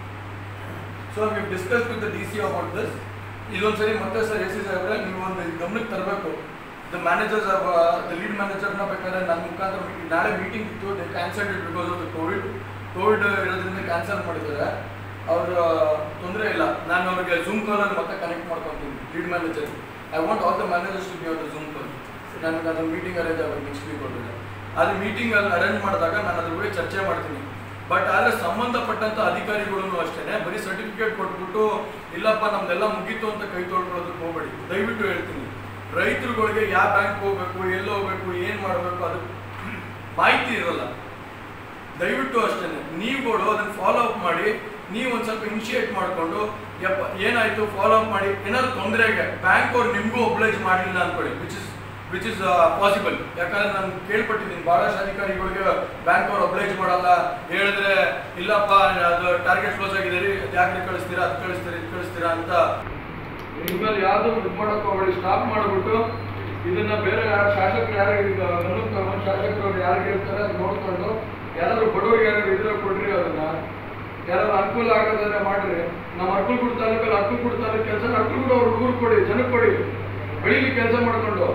so we discuss with D C about this ಇದೊಂದ್ಸರಿ ಮತ್ತೆ ಸರ್ ಎಸ್ ಸಿ ಸಾಹೇಬ್ರೆ ನೀವು ಒಂದು ಗಮನಕ್ಕೆ ತರಬೇಕು ದ ಮ್ಯಾನೇಜರ್ಸ್ ದ ಲೀಡ್ ಮ್ಯಾನೇಜರ್ನ ಬೇಕಾದ್ರೆ ನನ್ನ ಮುಖಾಂತರ meeting- ನಾಳೆ ಮೀಟಿಂಗ್ ಇತ್ತು they cancel it because of the Covid Covid ಇರೋದ್ರಿಂದ ಕ್ಯಾನ್ಸಲ್ ಮಾಡಿದ್ದಾರೆ ಅವ್ರ ತೊಂದರೆ ಇಲ್ಲ ನಾನು ಅವ್ರಿಗೆ ಝೂಮ್ ಕಾಲಲ್ಲಿ ಮತ್ತೆ ಕನೆಕ್ಟ್ ಮಾಡ್ಕೊತೀನಿ lead manager I want all the managers to be on the Zoom call ನನಗೆ ಅದೊಂದು ಮೀಟಿಂಗ್ ಅರೇಂಜ್ ಆಗಬೇಕು ನೆಕ್ಸ್ಟ್ ವೀಕ್ ಹೊರಟಿದೆ ಅದು ಮೀಟಿಂಗ್ ಅಲ್ಲಿ ಅರೇಂಜ್ ಮಾಡಿದಾಗ ನಾನು ಅದ್ರ ಬಗ್ಗೆ ಚರ್ಚೆ ಮಾಡ್ತೀನಿ ಬಟ್ ಆದರೆ ಸಂಬಂಧಪಟ್ಟಂತ ಅಧಿಕಾರಿಗಳು ಅಷ್ಟೇ ಬರೀ ಸರ್ಟಿಫಿಕೇಟ್ ಕೊಟ್ಬಿಟ್ಟು ಇಲ್ಲಪ್ಪ ನಮ್ದೆಲ್ಲ ಮುಗೀತು ಅಂತ ಕೈ ತೊಳ್ಕೊಳ್ಳೋದಕ್ಕೆ ಹೋಗ್ಬೇಡಿ ದಯವಿಟ್ಟು ಹೇಳ್ತೀನಿ ರೈತರುಗಳಿಗೆ ಯಾವ ಬ್ಯಾಂಕ್ ಹೋಗ್ಬೇಕು ಎಲ್ಲಿ ಹೋಗ್ಬೇಕು ಏನು ಮಾಡಬೇಕು ಅದು ಮಾಹಿತಿ ಇರಲ್ಲ ದಯವಿಟ್ಟು ಅಷ್ಟೇ ನೀವುಗಳು ಅದನ್ನ ಫಾಲೋ ಅಪ್ ಮಾಡಿ ನೀವು ಒಂದು ಸ್ವಲ್ಪ ಇನಿಷಿಯೇಟ್ ಮಾಡಿಕೊಂಡು ಯಪ್ಪ ಏನಾಯ್ತು ಫಾಲೋ ಅಪ್ ಮಾಡಿ ಏನಾದ್ರು ತೊಂದರೆಗೆ ಬ್ಯಾಂಕ್ ಅವ್ರು ನಿಮಗೂ ಒಬ್ಲೈಜ್ ಮಾಡಲಿಲ್ಲ ಅನ್ಕೊಳ್ಳಿ which is which is possible ಯಾಕಂದ್ರೆ ನಾನು ಕೇಳ್ಪಟ್ಟಿದ್ದೀನಿ ಬಹಳಷ್ಟು ಅಧಿಕಾರಿಗಳಿಗೆ ಬ್ಯಾಂಕ್ ಅವ್ರು ಒಬ್ಲೈಜ್ ಮಾಡಲ್ಲ ಹೇಳಿದ್ರೆ ಇಲ್ಲಪ್ಪ ಅದು ಟಾರ್ಗೆಟ್ ಕ್ಲೋಸ್ ಆಗಿದೆ ರೀ ಯಾಕೆ ಕಳಿಸ್ತೀರಾ ಅದು ಕಳಿಸ್ತೀರಾ ಇದು ಕಳಿಸ್ತೀರಾ ಅಂತ ಇನ್ಮೇಲೆ ಯಾವುದು ಇದು ಮಾಡಕ್ ಹೋಗ್ಬೇಡಿ ಸ್ಟಾಪ್ ಮಾಡಿಬಿಟ್ಟು ಇದನ್ನ ಬೇರೆ ಯಾರು ಶಾಸಕರು ಯಾರು ಈಗ ಗಮನಕ್ಕೆ ತಗೊಂಡು ಶಾಸಕರು ಯಾರಿಗೆ ಇರ್ತಾರೆ ಅದು ನೋಡ್ಕೊಂಡು ಯಾರಾದ್ರು ಬಡವರಿಗೆ ಯಾರು ಇದ್ರೆ ಕೊಡ್ರಿ ಅದನ್ನ ಯಾರಾದ್ರು ಅನುಕೂಲ ಆಗೋದಾದ್ರೆ ಮಾಡ್ರಿ ನಮ್ಮ ಅರ್ಕಲ್ಗುಡ್ ತಾಲೂಕಲ್ಲಿ ಅರ್ಕಲ್ಗುಡ್ ತಾಲೂಕು ಕೆಲಸ ಅರ್ಕಲ್ಗುಡ್ ಅವ್ರ ಹುಡುಗರು ಕೊಡಿ ಜನಕ್ಕೆ ಕೊಡಿ ಬೆಳಿಲಿ ಕೆಲಸ ಮಾಡ್ಕೊಂಡು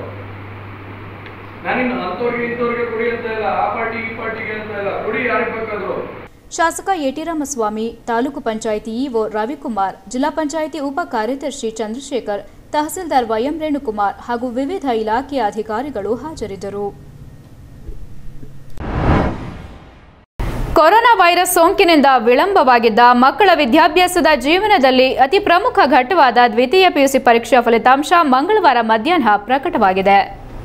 ನಾನಿನ್ನು ಅಂಥವ್ರಿಗೆ ಇಂಥವ್ರಿಗೆ ಕೊಡಿ ಅಂತ ಇಲ್ಲ ಆ ಪಾರ್ಟಿ ಈ ಪಾರ್ಟಿಗೆ ಅಂತ ಇಲ್ಲ ಕೊಡಿ ಯಾರಿಗೆ ಬೇಕಾದ್ರು ಶಾಸಕ ಎಟಿ ರಾಮಸ್ವಾಮಿ ತಾಲೂಕು ಪಂಚಾಯಿತಿ ಇಒ ರವಿಕುಮಾರ್ ಜಿಲ್ಲಾ ಪಂಚಾಯಿತಿ ಉಪ ಕಾರ್ಯದರ್ಶಿ ಚಂದ್ರಶೇಖರ್ ತಹಸೀಲ್ದಾರ್ ವೈಎಂ ರೇಣುಕುಮಾರ್ ಹಾಗೂ ವಿವಿಧ ಇಲಾಖೆಯ ಅಧಿಕಾರಿಗಳು ಹಾಜರಿದ್ದರು ಕೊರೋನಾ ವೈರಸ್ ಸೋಂಕಿನಿಂದ ವಿಳಂಬವಾಗಿದ್ದ ಮಕ್ಕಳ ವಿದ್ಯಾಭ್ಯಾಸದ ಜೀವನದಲ್ಲಿ ಅತಿ ಪ್ರಮುಖ ಘಟ್ಟವಾದ ದ್ವಿತೀಯ ಪಿಯುಸಿ ಪರೀಕ್ಷಾ ಫಲಿತಾಂಶ ಮಂಗಳವಾರ ಮಧ್ಯಾಹ್ನ ಪ್ರಕಟವಾಗಿದೆ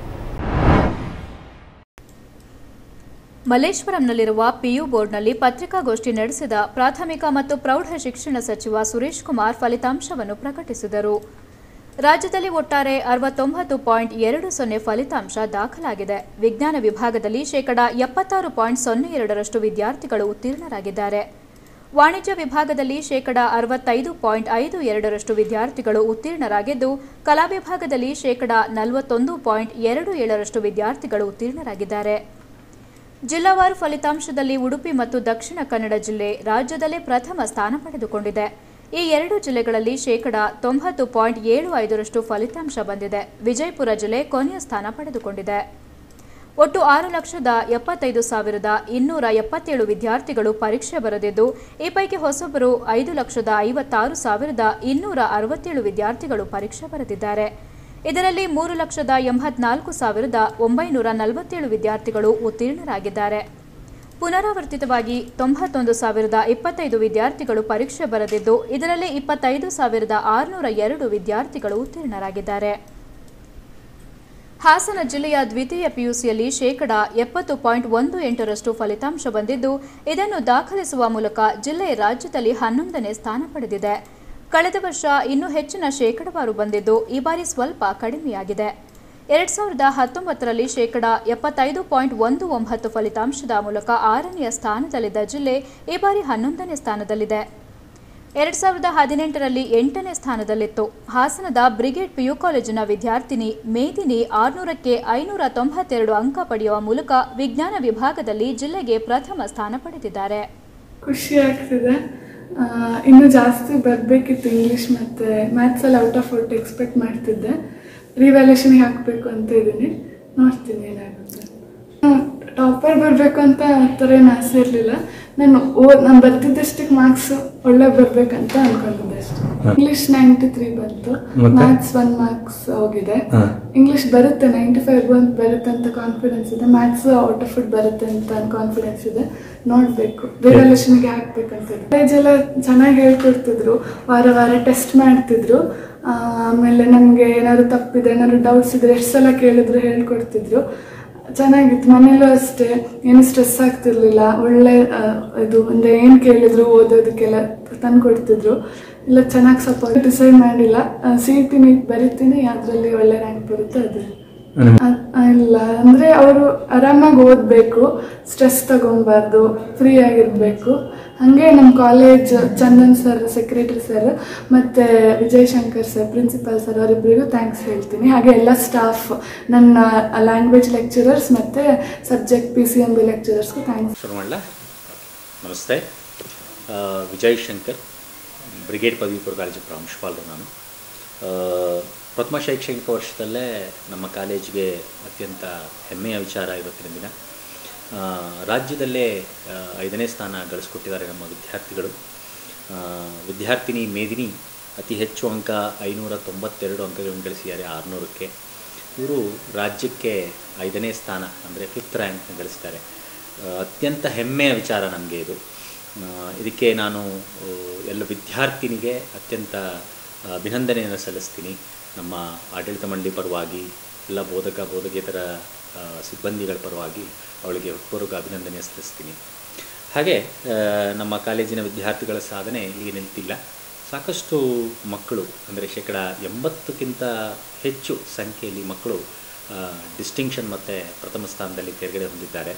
ಮಲ್ಲೇಶ್ವರಂನಲ್ಲಿರುವ ಪಿಯು ಬೋರ್ಡ್ನಲ್ಲಿ ಪತ್ರಿಕಾಗೋಷ್ಠಿ ನಡೆಸಿದ ಪ್ರಾಥಮಿಕ ಮತ್ತು ಪ್ರೌಢ ಶಿಕ್ಷಣ ಸಚಿವ ಸುರೇಶ್ ಕುಮಾರ್ ಫಲಿತಾಂಶವನ್ನು ಪ್ರಕಟಿಸಿದರು ರಾಜ್ಯದಲ್ಲಿ ಒಟ್ಟಾರೆ ಅರವತ್ತೊಂಬತ್ತು ಪಾಯಿಂಟ್ ಎರಡು ಸೊನ್ನೆ ಫಲಿತಾಂಶ ದಾಖಲಾಗಿದೆ ವಿಜ್ಞಾನ ವಿಭಾಗದಲ್ಲಿ ಶೇಕಡಾ ಎಪ್ಪತ್ತಾರು ಪಾಯಿಂಟ್ ಸೊನ್ನೆ ಎರಡರಷ್ಟು ವಿದ್ಯಾರ್ಥಿಗಳು ಉತ್ತೀರ್ಣರಾಗಿದ್ದಾರೆ ವಾಣಿಜ್ಯ ವಿಭಾಗದಲ್ಲಿ ಶೇಕಡಾ ಅರವತ್ತೈದು ಪಾಯಿಂಟ್ ಐದು ಎರಡರಷ್ಟು ವಿದ್ಯಾರ್ಥಿಗಳು ಉತ್ತೀರ್ಣರಾಗಿದ್ದು ಕಲಾ ವಿಭಾಗದಲ್ಲಿ ಶೇಕಡಾ ನಲವತ್ತೊಂದು ಪಾಯಿಂಟ್ ಎರಡು ಏಳರಷ್ಟು ವಿದ್ಯಾರ್ಥಿಗಳು ಉತ್ತೀರ್ಣರಾಗಿದ್ದಾರೆ ಜಿಲ್ಲಾವಾರು ಫಲಿತಾಂಶದಲ್ಲಿ ಉಡುಪಿ ಮತ್ತು ದಕ್ಷಿಣ ಕನ್ನಡ ಜಿಲ್ಲೆ ರಾಜ್ಯದಲ್ಲೇ ಪ್ರಥಮ ಸ್ಥಾನ ಪಡೆದುಕೊಂಡಿದೆ ಈ ಎರಡು ಜಿಲ್ಲೆಗಳಲ್ಲಿ ಶೇಕಡಾ ತೊಂಬತ್ತು ಪಾಯಿಂಟ್ ಏಳು ಐದರಷ್ಟು ಫಲಿತಾಂಶ ಬಂದಿದೆ ವಿಜಯಪುರ ಜಿಲ್ಲೆ ಕೊನೆಯ ಸ್ಥಾನ ಪಡೆದುಕೊಂಡಿದೆ ಒಟ್ಟು ಆರು ಲಕ್ಷದ ಎಪ್ಪತ್ತೈದು ಸಾವಿರದ ಇನ್ನೂರ ಎಪ್ಪತ್ತೇಳು ವಿದ್ಯಾರ್ಥಿಗಳು ಪರೀಕ್ಷೆ ಬರೆದಿದ್ದು ಈ ಪೈಕಿ ಹೊಸಬರು ಐದು ಲಕ್ಷದ ಐವತ್ತಾರು ಸಾವಿರದ ಇನ್ನೂರ ಅರವತ್ತೇಳು ವಿದ್ಯಾರ್ಥಿಗಳು ಪರೀಕ್ಷೆ ಬರೆದಿದ್ದಾರೆ ಇದರಲ್ಲಿ ಮೂರು ಲಕ್ಷದ ಎಂಬತ್ನಾಲ್ಕು ಸಾವಿರದ ಒಂಬೈನೂರ ನಲವತ್ತೇಳು ವಿದ್ಯಾರ್ಥಿಗಳು ಉತ್ತೀರ್ಣರಾಗಿದ್ದಾರೆ ಪುನರಾವರ್ತಿತವಾಗಿ ತೊಂಬತ್ತೊಂದು ಸಾವಿರದ ಇಪ್ಪತ್ತೈದು ವಿದ್ಯಾರ್ಥಿಗಳು ಪರೀಕ್ಷೆ ಬರೆದಿದ್ದು ಇದರಲ್ಲಿ ಇಪ್ಪತ್ತೈದು ಸಾವಿರದ ಆರುನೂರ ಎರಡು ವಿದ್ಯಾರ್ಥಿಗಳು ಉತ್ತೀರ್ಣರಾಗಿದ್ದಾರೆ ಹಾಸನ ಜಿಲ್ಲೆಯ ದ್ವಿತೀಯ ಪಿಯುಸಿಯಲ್ಲಿ ಶೇಕಡ ಎಪ್ಪತ್ತು ಪಾಯಿಂಟ್ ಒಂದು ಎಂಟರಷ್ಟು ಫಲಿತಾಂಶ ಬಂದಿದ್ದು ಇದನ್ನು ದಾಖಲಿಸುವ ಮೂಲಕ ಜಿಲ್ಲೆ ರಾಜ್ಯದಲ್ಲಿ ಹನ್ನೊಂದನೇ ಸ್ಥಾನ ಪಡೆದಿದೆ ಕಳೆದ ವರ್ಷ ಇನ್ನೂ ಹೆಚ್ಚಿನ ಶೇಕಡವಾರು ಬಂದಿದ್ದು ಈ ಬಾರಿ ಸ್ವಲ್ಪ ಕಡಿಮೆಯಾಗಿದೆ ಎರಡ್ ಸಾವಿರದ ಹತ್ತೊಂಬತ್ತರಲ್ಲಿ ಶೇಕಡ ಎಪ್ಪತ್ತೈದು ಪಾಯಿಂಟ್ ಒಂದು ಒಂಬತ್ತು ಫಲಿತಾಂಶದ ಮೂಲಕ ಆರನೆಯ ಸ್ಥಾನದಲ್ಲಿದ್ದ ಜಿಲ್ಲೆ ಈ ಬಾರಿ ಹನ್ನೊಂದನೇ ಸ್ಥಾನದಲ್ಲಿದೆ ಎರಡ್ ಸಾವಿರದ ಹದಿನೆಂಟರಲ್ಲಿ ಎಂಟನೇ ಸ್ಥಾನದಲ್ಲಿತ್ತು ಹಾಸನದ ಬ್ರಿಗೇಡ್ ಪಿಯು ಕಾಲೇಜಿನ ವಿದ್ಯಾರ್ಥಿನಿ ಮೇದಿನಿ ಆರುನೂರಕ್ಕೆ ಐನೂರ ತೊಂಬತ್ತೆರಡು ಅಂಕ ಪಡೆಯುವ ಮೂಲಕ ವಿಜ್ಞಾನ ವಿಭಾಗದಲ್ಲಿ ಜಿಲ್ಲೆಗೆ ಪ್ರಥಮ ಸ್ಥಾನ ಪಡೆದಿದ್ದಾರೆ ಖುಷಿ ಆಗ್ತಿದೆ ಆ, ಇನ್ನೂ ಜಾಸ್ತಿ ಬರಬೇಕಿತ್ತು ಇಂಗ್ಲೀಷ್ ಮತ್ತು ಮ್ಯಾಥ್ಸಲ್ಲಿ ಔಟ್ ಆಫ್ ಔಟ್ ಎಕ್ಸ್ಪೆಕ್ಟ್ ಮಾಡ್ತಿದ್ದೆ ರಿವ್ಯಾಲ್ಯೂಷನ್ಗೆ ಹಾಕಬೇಕು ಅಂತ ಇದ್ದೀನಿ ನೋಡ್ತೀನಿ ಏನಾಗುತ್ತೆ ಟಾಪರ್ ಬರಬೇಕು ಅಂತ ಆ ಥರ ಏನು ಆಸೆ ಇರಲಿಲ್ಲ ನಾನು ಓದ್ ನಾನು ಬರ್ತಿದ್ದಷ್ಟಕ್ಕೆ ಮಾರ್ಕ್ಸ್ ಒಳ್ಳೆ ಬರಬೇಕಂತ ಅನ್ಕೊಂಡಿದ್ದೆ ಅಷ್ಟೇ ಇಂಗ್ಲೀಷ್ ನೈಂಟಿ ತ್ರೀ ಬಂತು ಮ್ಯಾಥ್ಸ್ ಒನ್ ಮಾರ್ಕ್ಸ್ ಹೋಗಿದೆ ಇಂಗ್ಲೀಷ್ ಬರುತ್ತೆ ನೈಂಟಿ ಫೈವ್ ಬಂದು ಬರುತ್ತೆ ಅಂತ ಕಾನ್ಫಿಡೆನ್ಸ್ ಇದೆ ಮ್ಯಾಥ್ಸ್ ಔಟ್ ಆಫ್ ಫುಡ್ ಬರುತ್ತೆ ಅಂತ ಕಾನ್ಫಿಡೆನ್ಸ್ ಇದೆ ನೋಡಬೇಕು ರಿವಲ್ಯೂಷನ್ಗೆ ಹಾಕ್ಬೇಕಂತ ಕಾಲೇಜೆಲ್ಲ ಚೆನ್ನಾಗಿ ಹೇಳ್ಕೊಡ್ತಿದ್ರು ವಾರ ವಾರ ಟೆಸ್ಟ್ ಮಾಡ್ತಿದ್ರು ಆ, ಆಮೇಲೆ ನಮಗೆ ಏನಾದ್ರು ತಪ್ಪಿದೆ ಏನಾದ್ರು ಡೌಟ್ಸ್ ಇದ್ರೆ ಎಷ್ಟು ಸಲ ಕೇಳಿದ್ರು ಹೇಳ್ಕೊಡ್ತಿದ್ರು ಚೆನ್ನಾಗಿತ್ತು ಮನೇಲೂ ಅಷ್ಟೇ ಏನು ಸ್ಟ್ರೆಸ್ ಆಗ್ತಿರ್ಲಿಲ್ಲ ಒಳ್ಳೆ ಆ, ಇದು ಅಂದರೆ ಏನು ಕೇಳಿದ್ರು ಓದೋದಕ್ಕೆಲ್ಲ ತಂದು ಕೊಡ್ತಿದ್ರು ಎಲ್ಲ ಚೆನ್ನಾಗಿ ಸಪೋರ್ಟ್ ಡಿಸೈಡ್ ಮಾಡಿಲ್ಲ ಸಿ ಇ ಟಿ ನೀಟ್ ಬರಿತೀನಿ ಅದರಲ್ಲಿ ಒಳ್ಳೆ ರ್ಯಾಂಕ್ ಬರುತ್ತೆ ಅದು ಅ- ಇಲ್ಲ ಅಂದರೆ ಅವರು ಆರಾಮಾಗಿ ಓದಬೇಕು ಸ್ಟ್ರೆಸ್ ತಗೊಬಾರ್ದು ಫ್ರೀ ಆಗಿರಬೇಕು ಹಾಗೆ ನಮ್ಮ college Chandan sir secretary sir ಮತ್ತು Vijay Shankar sir principal sir ಅವರಿಬ್ಬರಿಗೂ ಥ್ಯಾಂಕ್ಸ್ ಹೇಳ್ತೀನಿ ಹಾಗೆ ಎಲ್ಲ ಸ್ಟಾಫ್ ನನ್ನ ಲ್ಯಾಂಗ್ವೇಜ್ ಲೆಕ್ಚರರ್ಸ್ ಮತ್ತು subject P C M B ಲೆಕ್ಚರರ್ಸ್ಗೂ ಥ್ಯಾಂಕ್ಸ್ ಶುರು ಮಾಡಲ ನಮಸ್ತೆ ಆ, ವಿಜಯ್ ಶಂಕರ್ ಬ್ರಿಗೇಡ್ ಪದವಿ ಪೂರ್ವ ಕಾಲೇಜು ಪ್ರಾಂಶುಪಾಲರು ನಾನು ಆ, ಪ್ರಥಮ ಶೈಕ್ಷಣಿಕ ವರ್ಷದಲ್ಲೇ ನಮ್ಮ ಕಾಲೇಜಿಗೆ ಅತ್ಯಂತ ಹೆಮ್ಮೆಯ ವಿಚಾರ ಇವತ್ತಿನ ದಿನ ಆ, ರಾಜ್ಯದಲ್ಲೇ ಆ, ಐದನೇ ಸ್ಥಾನ ಗಳಿಸ್ಕೊಟ್ಟಿದ್ದಾರೆ ನಮ್ಮ ವಿದ್ಯಾರ್ಥಿಗಳು ಆ, ವಿದ್ಯಾರ್ಥಿನಿ ಮೇದಿನಿ ಅತಿ ಹೆಚ್ಚು ಅಂಕ ಐನೂರ ತೊಂಬತ್ತೆರಡು ಅಂಕಗಳನ್ನು ಗಳಿಸಿದ್ದಾರೆ ಆರುನೂರಕ್ಕೆ ಇವರು ರಾಜ್ಯಕ್ಕೆ ಐದನೇ ಸ್ಥಾನ ಅಂದರೆ ಫಿಫ್ತ್ ರ್ಯಾಂಕ್ ಗಳಿಸಿದ್ದಾರೆ ಆ, ಅತ್ಯಂತ ಹೆಮ್ಮೆಯ ವಿಚಾರ ನಮಗೆ ಇದು ಆ, ಇದಕ್ಕೆ ನಾನು ಆ, ಎಲ್ಲ ವಿದ್ಯಾರ್ಥಿನಿಗೆ ಅತ್ಯಂತ ಆ, ಅಭಿನಂದನೆಯನ್ನು ಸಲ್ಲಿಸ್ತೀನಿ ನಮ್ಮ ಆಡಳಿತ ಮಂಡಳಿ ಪರವಾಗಿ ಎಲ್ಲ ಬೋಧಕ ಬೋಧಕೇತರ ಆ, ಸಿಬ್ಬಂದಿಗಳ ಪರವಾಗಿ ಅವಳಿಗೆ ಹೃತ್ಪೂರ್ವಕ ಅಭಿನಂದನೆ ಸಲ್ಲಿಸ್ತೀನಿ ಹಾಗೆ ಆ, ನಮ್ಮ ಕಾಲೇಜಿನ ವಿದ್ಯಾರ್ಥಿಗಳ ಸಾಧನೆ ಇಲ್ಲಿ ನಿಲ್ತಿಲ್ಲ ಸಾಕಷ್ಟು ಮಕ್ಕಳು ಅಂದರೆ ಶೇಕಡ ಎಂಬತ್ತಕ್ಕಿಂತ ಹೆಚ್ಚು ಸಂಖ್ಯೆಯಲ್ಲಿ ಮಕ್ಕಳು ಡಿಸ್ಟಿಂಕ್ಷನ್ ಮತ್ತು ಪ್ರಥಮ ಸ್ಥಾನದಲ್ಲಿ ತೆರಗಡೆ ಹೊಂದಿದ್ದಾರೆ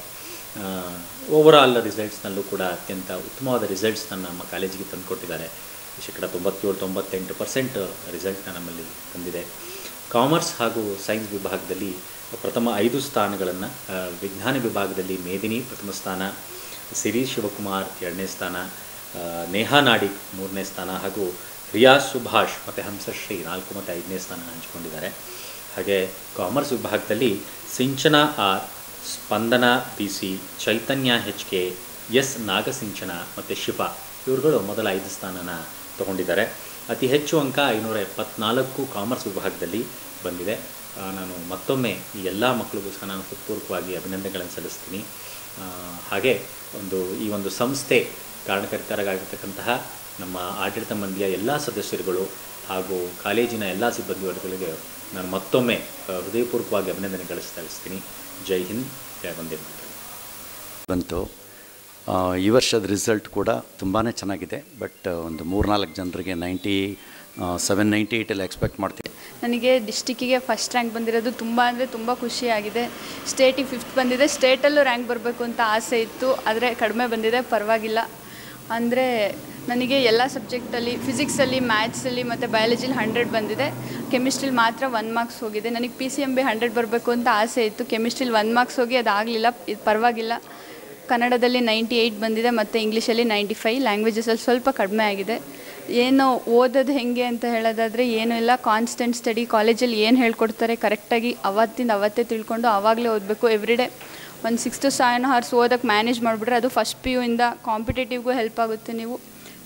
ಓವರಾಲ್ ರಿಸಲ್ಟ್ಸ್ನಲ್ಲೂ ಕೂಡ ಅತ್ಯಂತ ಉತ್ತಮವಾದ ರಿಸಲ್ಟ್ಸ್ನ ನಮ್ಮ ಕಾಲೇಜಿಗೆ ತಂದುಕೊಟ್ಟಿದ್ದಾರೆ ಶೇಕಡ ತೊಂಬತ್ತೇಳು ತೊಂಬತ್ತೆಂಟು ಪರ್ಸೆಂಟ್ ರಿಸಲ್ಟ್ನ ನಮ್ಮಲ್ಲಿ ತಂದಿದೆ ಕಾಮರ್ಸ್ ಹಾಗೂ ಸೈನ್ಸ್ ವಿಭಾಗದಲ್ಲಿ ಪ್ರಥಮ ಐದು ಸ್ಥಾನಗಳನ್ನು ವಿಜ್ಞಾನ ವಿಭಾಗದಲ್ಲಿ ಮೇದಿನಿ ಪ್ರಥಮ ಸ್ಥಾನ ಸಿರಿ ಶಿವಕುಮಾರ್ ಎರಡನೇ ಸ್ಥಾನ ಆ, ನೇಹಾ ನಾಡಿಗ್ ಮೂರನೇ ಸ್ಥಾನ ಹಾಗೂ ರಿಯಾಜ್ ಸುಭಾಷ್ ಮತ್ತು ಹಂಸಶ್ರೀ ನಾಲ್ಕು ಮತ್ತು ಐದನೇ ಸ್ಥಾನ ಹಂಚಿಕೊಂಡಿದ್ದಾರೆ ಹಾಗೆ ಕಾಮರ್ಸ್ ವಿಭಾಗದಲ್ಲಿ Sinchana R Spandana P C Chaitanya H K S Nagasinchana ಮತ್ತು ಶಿಫಾ ಇವರುಗಳು ಮೊದಲ ಐದು ಸ್ಥಾನನ ತಗೊಂಡಿದ್ದಾರೆ ಅತಿ ಹೆಚ್ಚು ಅಂಕ ಐನೂರ ಎಪ್ಪತ್ನಾಲ್ಕು ಕಾಮರ್ಸ್ ವಿಭಾಗದಲ್ಲಿ ಬಂದಿದೆ ಆ, ನಾನು ಮತ್ತೊಮ್ಮೆ ಈ ಎಲ್ಲ ಮಕ್ಕಳಿಗೂ ಸಹ ನಾನು ಹೃತ್ಪೂರ್ವಕವಾಗಿ ಅಭಿನಂದನೆಗಳನ್ನು ಸಲ್ಲಿಸ್ತೀನಿ ಆ, ಹಾಗೆ ಒಂದು ಈ ಒಂದು ಸಂಸ್ಥೆ ಕಾರಣಕರ್ತರಾಗಿರ್ತಕ್ಕಂತಹ ನಮ್ಮ ಆಡಳಿತ ಮಂಡಳಿಯ ಎಲ್ಲ ಸದಸ್ಯರುಗಳು ಹಾಗೂ ಕಾಲೇಜಿನ ಎಲ್ಲ ಸಿಬ್ಬಂದಿ ವರ್ಗಗಳಿಗೆ ನಾನು ಮತ್ತೊಮ್ಮೆ ಆ, ಹೃದಯಪೂರ್ವಕವಾಗಿ ಅಭಿನಂದನೆಗಳು ಸಲ್ಲಿಸ್ತೀನಿ ಜೈ ಹಿಂದ್ ಜೈ ವಂದೇ ಮಾತರಂ. ಬಂತು ಆ, ಈ ವರ್ಷದ ರಿಸಲ್ಟ್ ಕೂಡ ತುಂಬಾ ಚೆನ್ನಾಗಿದೆ ಬಟ್ ಒಂದು ಮೂರ್ನಾಲ್ಕು ಜನರಿಗೆ ನೈಂಟಿ ಸೆವೆನ್ ನೈಂಟಿ ಏಯ್ಟೆಲ್ಲ ಎಕ್ಸ್ಪೆಕ್ಟ್ ಮಾಡ್ತೀವಿ ನನಗೆ ಡಿಸ್ಟಿಕ್ಕಿಗೆ ಫಸ್ಟ್ ರ್ಯಾಂಕ್ ಬಂದಿರೋದು ತುಂಬ ಅಂದರೆ ತುಂಬ ಖುಷಿಯಾಗಿದೆ ಸ್ಟೇಟಿಗೆ ಫಿಫ್ತ್ ಬಂದಿದೆ ಸ್ಟೇಟಲ್ಲೂ ರ್ಯಾಂಕ್ ಬರಬೇಕು ಅಂತ ಆಸೆ ಇತ್ತು ಆದರೆ ಕಡಿಮೆ ಬಂದಿದೆ ಪರವಾಗಿಲ್ಲ ಅಂದರೆ ನನಗೆ ಎಲ್ಲ ಸಬ್ಜೆಕ್ಟಲ್ಲಿ ಫಿಸಿಕ್ಸಲ್ಲಿ ಮ್ಯಾಥ್ಸಲ್ಲಿ ಮತ್ತು ಬಯಾಲಜಿಲಿ ಹಂಡ್ರೆಡ್ ಬಂದಿದೆ ಕೆಮಿಸ್ಟ್ರಿಲಿ ಮಾತ್ರ ಒನ್ ಮಾರ್ಕ್ಸ್ ಹೋಗಿದೆ ನನಗೆ P C M B hundred ಬರಬೇಕು ಅಂತ ಆಸೆ ಇತ್ತು ಕೆಮಿಸ್ಟ್ರಿಲಿ ಒನ್ ಮಾರ್ಕ್ಸ್ ಹೋಗಿ ಅದಾಗಲಿಲ್ಲ ಇದು ಪರವಾಗಿಲ್ಲ ಕನ್ನಡದಲ್ಲಿ ನೈಂಟಿ ಏಯ್ಟ್ ಬಂದಿದೆ ಮತ್ತು ಇಂಗ್ಲೀಷಲ್ಲಿ ನೈಂಟಿ ಫೈವ್ ಲ್ಯಾಂಗ್ವೇಜಸಲ್ಲಿ ಸ್ವಲ್ಪ ಕಡಿಮೆ ಆಗಿದೆ ಏನು ಓದೋದು ಹೆಂಗೆ ಅಂತ ಹೇಳೋದಾದರೆ ಏನೂ ಇಲ್ಲ ಕಾನ್ಸ್ಟೆಂಟ್ ಸ್ಟಡಿ ಕಾಲೇಜಲ್ಲಿ ಏನು ಹೇಳ್ಕೊಡ್ತಾರೆ ಕರೆಕ್ಟಾಗಿ ಅವತ್ತಿಂದ ಅವತ್ತೇ ತಿಳ್ಕೊಂಡು ಆವಾಗಲೇ ಓದಬೇಕು ಎವ್ರಿಡೇ ಒಂದು ಸಿಕ್ಸ್ ಟು ಸೆವೆನ್ ಅವರ್ಸ್ ಓದೋಕ್ಕೆ ಮ್ಯಾನೇಜ್ ಮಾಡಿಬಿಟ್ರೆ ಅದು ಫಸ್ಟ್ ಪಿ ಯು ಇಂದ ಕಾಂಪಿಟೇಟಿವ್ಗೂ ಹೆಲ್ಪ್ ಆಗುತ್ತೆ ನೀವು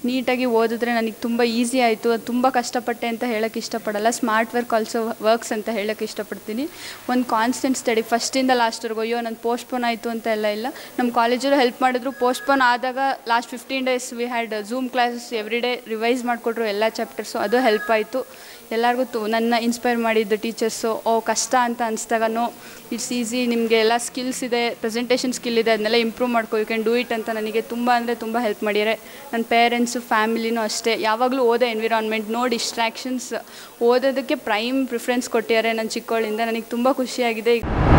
ನೀಟಾಗಿ ಓದಿದ್ರೆ ನನಗೆ ತುಂಬ ಈಸಿ ಆಯಿತು ಅದು ತುಂಬ ಕಷ್ಟಪಟ್ಟೆ ಅಂತ ಹೇಳೋಕ್ಕೆ ಇಷ್ಟಪಡಲ್ಲ ಸ್ಮಾರ್ಟ್ ವರ್ಕ್ ಆಲ್ಸೋ ವರ್ಕ್ಸ್ ಅಂತ ಹೇಳೋಕ್ಕೆ ಇಷ್ಟಪಡ್ತೀನಿ ಒಂದು ಕಾನ್ಸ್ಟೆಂಟ್ ಸ್ಟಡಿ ಫಸ್ಟಿಂದ ಲಾಸ್ಟ್ವರೆಗೂ ಅಯ್ಯೋ ನಾನು ಪೋಸ್ಟ್ಪೋನ್ ಆಯಿತು ಅಂತ ಎಲ್ಲ ಇಲ್ಲ ನಮ್ಮ ಕಾಲೇಜಲ್ಲೂ ಹೆಲ್ಪ್ ಮಾಡಿದ್ರು ಪೋಸ್ಟ್ಪೋನ್ ಆದಾಗ last fifteen days we had zoom classes every day revise ಮಾಡಿಕೊಟ್ರು ಎಲ್ಲ ಚಾಪ್ಟರ್ಸು ಅದು ಹೆಲ್ಪ್ ಆಯಿತು ಎಲ್ಲರಿಗೂ ತು ನನ್ನ ಇನ್ಸ್ಪೈರ್ ಮಾಡಿದ್ದು ಟೀಚರ್ಸು ಓ ಕಷ್ಟ ಅಂತ ಅನಿಸ್ದಾಗ ನೋ ಇಟ್ಸ್ ಈಸಿ ನಿಮಗೆ ಎಲ್ಲ ಸ್ಕಿಲ್ಸ್ ಇದೆ ಪ್ರೆಸೆಂಟೇಷನ್ ಸ್ಕಿಲ್ ಇದೆ ಅದನ್ನೆಲ್ಲ ಇಂಪ್ರೂವ್ ಮಾಡ್ಕೋ ಯು ಕ್ಯಾನ್ ಡೂ ಇಟ್ ಅಂತ ನನಗೆ ತುಂಬ ಅಂದರೆ ತುಂಬ ಹೆಲ್ಪ್ ಮಾಡಿದ್ದಾರೆ ನನ್ನ ಪೇರೆಂಟ್ಸು ಫ್ಯಾಮಿಲಿನೂ ಅಷ್ಟೇ ಯಾವಾಗಲೂ ಓದೋ ಎನ್ವಿರಾನ್ಮೆಂಟ್ ನೋ ಡಿಸ್ಟ್ರಾಕ್ಷನ್ಸ್ ಓದೋದಕ್ಕೆ ಪ್ರೈಮ್ ಪ್ರಿಫರೆನ್ಸ್ ಕೊಟ್ಟಿದ್ದಾರೆ ನನ್ನ ಚಿಕ್ಕವಳಿಂದ ನನಗೆ ತುಂಬ ಖುಷಿಯಾಗಿದೆ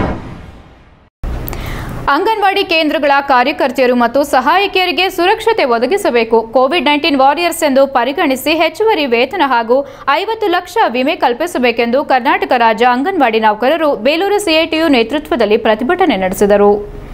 ಅಂಗನವಾಡಿ ಕೇಂದ್ರಗಳ ಕಾರ್ಯಕರ್ತೆಯರು ಮತ್ತು ಸಹಾಯಕಿಯರಿಗೆ ಸುರಕ್ಷತೆ ಒದಗಿಸಬೇಕು ಕೋವಿಡ್ ನೈನ್ಟೀನ್ ವಾರಿಯರ್ಸ್ ಎಂದು ಪರಿಗಣಿಸಿ ಹೆಚ್ಚುವರಿ ವೇತನ ಹಾಗೂ ಐವತ್ತು ಲಕ್ಷ ವಿಮೆ ಕಲ್ಪಿಸಬೇಕೆಂದು ಕರ್ನಾಟಕ ರಾಜ್ಯ ಅಂಗನವಾಡಿ ನೌಕರರು ಬೇಲೂರು ಸಿಐಟಿಯು ನೇತೃತ್ವದಲ್ಲಿ ಪ್ರತಿಭಟನೆ ನಡೆಸಿದರು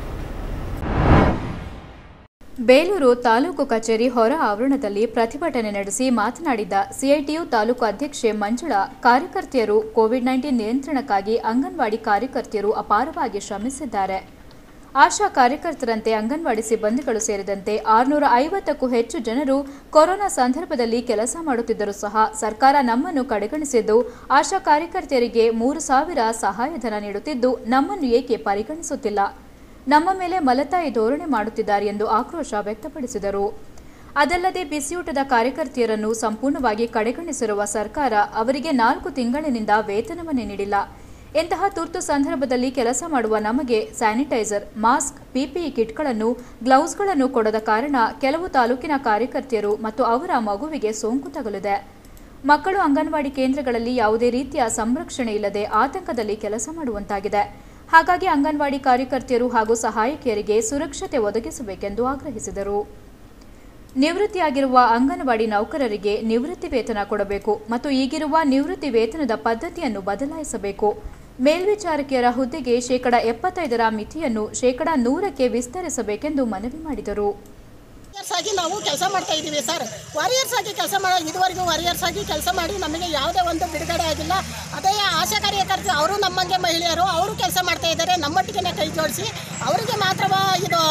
ಬೇಲೂರು ತಾಲೂಕು ಕಚೇರಿ ಹೊರ ಆವರಣದಲ್ಲಿ ಪ್ರತಿಭಟನೆ ನಡೆಸಿ ಮಾತನಾಡಿದ ಸಿಐಟಿಯು ತಾಲೂಕು ಅಧ್ಯಕ್ಷೆ ಮಂಜುಳಾ ಕಾರ್ಯಕರ್ತೆಯರು ಕೋವಿಡ್ ನೈನ್ಟೀನ್ ನಿಯಂತ್ರಣಕ್ಕಾಗಿ ಅಂಗನವಾಡಿ ಕಾರ್ಯಕರ್ತೆಯರು ಅಪಾರವಾಗಿ ಶ್ರಮಿಸಿದ್ದಾರೆ ಆಶಾ ಕಾರ್ಯಕರ್ತರಂತೆ ಅಂಗನವಾಡಿ ಸಿಬ್ಬಂದಿಗಳು ಸೇರಿದಂತೆ ಆರುನೂರ ಐವತ್ತಕ್ಕೂ ಹೆಚ್ಚು ಜನರು ಕೊರೋನಾ ಸಂದರ್ಭದಲ್ಲಿ ಕೆಲಸ ಮಾಡುತ್ತಿದ್ದರೂ ಸಹ ಸರ್ಕಾರ ನಮ್ಮನ್ನು ಕಡೆಗಣಿಸಿದ್ದು ಆಶಾ ಕಾರ್ಯಕರ್ತೆಯರಿಗೆ ಮೂರು ಸಾವಿರ ಸಹಾಯಧನ ನೀಡುತ್ತಿದ್ದು ನಮ್ಮನ್ನು ಏಕೆ ಪರಿಗಣಿಸುತ್ತಿಲ್ಲ ನಮ್ಮ ಮೇಲೆ ಮಲತಾಯಿ ಧೋರಣೆ ಮಾಡುತ್ತಿದ್ದಾರೆ ಎಂದು ಆಕ್ರೋಶ ವ್ಯಕ್ತಪಡಿಸಿದರು ಅದಲ್ಲದೆ ಬಿಸಿಯೂಟದ ಕಾರ್ಯಕರ್ತೆಯರನ್ನು ಸಂಪೂರ್ಣವಾಗಿ ಕಡೆಗಣಿಸಿರುವ ಸರ್ಕಾರ ಅವರಿಗೆ ನಾಲ್ಕು ತಿಂಗಳಿನಿಂದ ವೇತನವನ್ನೇ ನೀಡಿಲ್ಲ ಇಂತಹ ತುರ್ತು ಸಂದರ್ಭದಲ್ಲಿ ಕೆಲಸ ಮಾಡುವ ನಮಗೆ ಸ್ಯಾನಿಟೈಸರ್ ಮಾಸ್ಕ್ ಪಿಪಿಇ ಕಿಟ್ಗಳನ್ನು ಗ್ಲೌಸ್ಗಳನ್ನು ಕೊಡದ ಕಾರಣ ಕೆಲವು ತಾಲೂಕಿನ ಕಾರ್ಯಕರ್ತೆಯರು ಮತ್ತು ಅವರ ಮಗುವಿಗೆ ಸೋಂಕು ತಗುಲಿದೆ ಮಕ್ಕಳು ಅಂಗನವಾಡಿ ಕೇಂದ್ರಗಳಲ್ಲಿ ಯಾವುದೇ ರೀತಿಯ ಸಂರಕ್ಷಣೆ ಇಲ್ಲದೆ ಆತಂಕದಲ್ಲಿ ಕೆಲಸ ಮಾಡುವಂತಾಗಿದೆ ಹಾಗಾಗಿ ಅಂಗನವಾಡಿ ಕಾರ್ಯಕರ್ತೆಯರು ಹಾಗೂ ಸಹಾಯಕಿಯರಿಗೆ ಸುರಕ್ಷತೆ ಒದಗಿಸಬೇಕೆಂದು ಆಗ್ರಹಿಸಿದರು ನಿವೃತ್ತಿಯಾಗಿರುವ ಅಂಗನವಾಡಿ ನೌಕರರಿಗೆ ನಿವೃತ್ತಿ ವೇತನ ಕೊಡಬೇಕು ಮತ್ತು ಈಗಿರುವ ನಿವೃತ್ತಿ ವೇತನದ ಪದ್ಧತಿಯನ್ನು ಬದಲಾಯಿಸಬೇಕು ಮೇಲ್ವಿಚಾರಕಿಯರ ಹುದ್ದೆಗೆ ಶೇಕಡ ಎಪ್ಪತ್ತೈದರ ಮಿತಿಯನ್ನು ಶೇಕಡ ನೂರಕ್ಕೆ ವಿಸ್ತರಿಸಬೇಕೆಂದು ಮನವಿ ಮಾಡಿದರು ವಾರಿಯರ್ಸ್ ಆಗಿ ನಾವು ಕೆಲಸ ಮಾಡ್ತಾ ಇದ್ದೀವಿ ಸರ್ ವಾರಿಯರ್ಸ್ ಆಗಿ ಕೆಲಸ ಮಾಡೋ ಇದುವರೆಗೂ ವಾರಿಯರ್ಸ್ ಆಗಿ ಕೆಲಸ ಮಾಡಿ ನಮಗೆ ಯಾವುದೇ ಒಂದು ಬಿಡುಗಡೆ ಆಗಿಲ್ಲ ಅದೇ ಆಶಾ ಕಾರ್ಯಕರ್ತರು ಅವರು ನಮ್ಮಂಗೆ ಮಹಿಳೆಯರು ಅವರು ಕೆಲಸ ಮಾಡ್ತಾ ಇದ್ದಾರೆ ನಮ್ಮೊಟ್ಟಿಗೆ ಕೈ ಜೋಡಿಸಿ ಅವರಿಗೆ ಮಾತ್ರವ ಇದು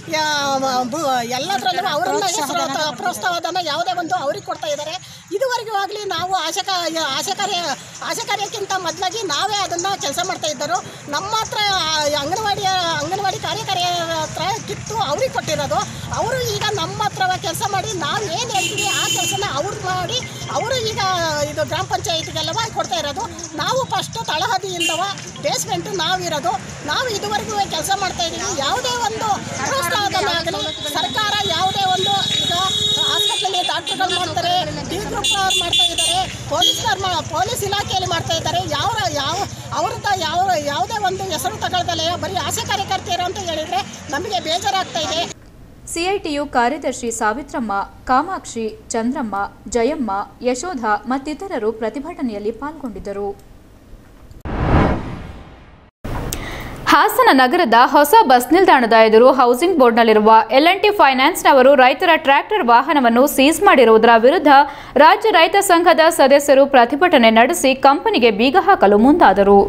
ಯಾ- ಬು- ಎಲ್ಲದರಲ್ಲೂ ಅವ್ರನ್ನ ಪ್ರೋತ್ಸಾಹಧನ ಯಾವುದೇ ಒಂದು ಅವ್ರಿಗೆ ಕೊಡ್ತಾ ಇದ್ದಾರೆ ಇದುವರೆಗೂ ಆಗಲಿ ನಾವು ಆಶಾ ಕಾ ಆಶಾ ಕಾರ್ಯ ಆಶಾ ಕಾರ್ಯಕ್ಕಿಂತ ಮೊದಲಾಗಿ ನಾವೇ ಅದನ್ನು ಕೆಲಸ ಮಾಡ್ತಾ ಇದ್ದರು ನಮ್ಮ ಹತ್ರ ಆ, ಅಂಗನವಾಡಿಯ ಅಂಗನವಾಡಿ ಕಾರ್ಯಕರ್ತರ ಹತ್ರ ಕಿತ್ತು ಅವ್ರಿಗೆ ಕೊಟ್ಟಿರೋದು ಅವರು ಈಗ ನಮ್ಮ ಹತ್ರ ಕೆಲಸ ಮಾಡಿ ನಾವು ಏನು ಹೇಳ್ತೀವಿ ಆ ಕೆಲಸನ ಅವ್ರು ಮಾಡಿ ಅವರು ಈಗ ಇದು ಗ್ರಾಮ ಪಂಚಾಯತಿಗೆಲ್ಲವ ಕೊಡ್ತಾ ಇರೋದು ನಾವು ಫಸ್ಟು ತಳಹದಿಯಿಂದವ ಬೇಸ್ಮೆಂಟು ನಾವಿರೋದು ನಾವು ಇದುವರೆಗೂ ಕೆಲಸ ಮಾಡ್ತಾ ಇದ್ದೀವಿ ಯಾವುದೇ ಒಂದು ಪ್ರೋತ್ಸಾಹಧನ ಆಗಲಿ ಸರ್ಕಾರ ಯಾವುದೇ ಒಂದು ಈಗ ಹಾಸ್ಪಿಟ್ಲಲ್ಲಿ ಡಾಕ್ಟರ್ಗಳು ಮಾಡ್ತಾರೆ ಡಿ ಗ್ರೂಪ್ ಅವ್ರು ಮಾಡ್ತಾ ಇದ್ದಾರೆ ಪೊಲೀಸ್ನವ್ರು ಮಾ ಪೊಲೀಸ್ ಇಲಾಖೆಯಲ್ಲಿ ಮಾಡ್ತಾ ಇದ್ದಾರೆ ಯಾವ ಯಾವ ಅವ್ರದ್ದು ಯಾವ ಯಾವುದೇ ಒಂದು ಹೆಸರು ತಗೊಳ್ದಲೆ ಬರೀ ಆಸೆ ಕಾರ್ಯಕರ್ತೆಯರು ಅಂತ ಹೇಳಿದರೆ ನಮಗೆ ಬೇಜಾರಾಗ್ತಾ ಇದೆ ಸಿಐಟಿಯು ಕಾರ್ಯದರ್ಶಿ ಸಾವಿತ್ರಮ್ಮ ಕಾಮಾಕ್ಷಿ ಚಂದ್ರಮ್ಮ ಜಯಮ್ಮ ಯಶೋಧ ಮತ್ತಿತರರು ಪ್ರತಿಭಟನೆಯಲ್ಲಿ ಪಾಲ್ಗೊಂಡಿದ್ದರು ಹಾಸನ ನಗರದ ಹೊಸ ಬಸ್ ನಿಲ್ದಾಣದ ಎದುರು ಹೌಸಿಂಗ್ ಬೋರ್ಡ್ನಲ್ಲಿರುವ ಎಲ್ ಟಿ ಫೈನಾನ್ಸ್ನವರು ರೈತರ ಟ್ರ್ಯಾಕ್ಟರ್ ವಾಹನವನ್ನು ಸೀಸ್ ಮಾಡಿರುವುದರ ವಿರುದ್ಧ ರಾಜ್ಯ ರೈತ ಸಂಘದ ಸದಸ್ಯರು ಪ್ರತಿಭಟನೆ ನಡೆಸಿ ಕಂಪನಿಗೆ ಬೀಗ ಹಾಕಲು ಮುಂದಾದರು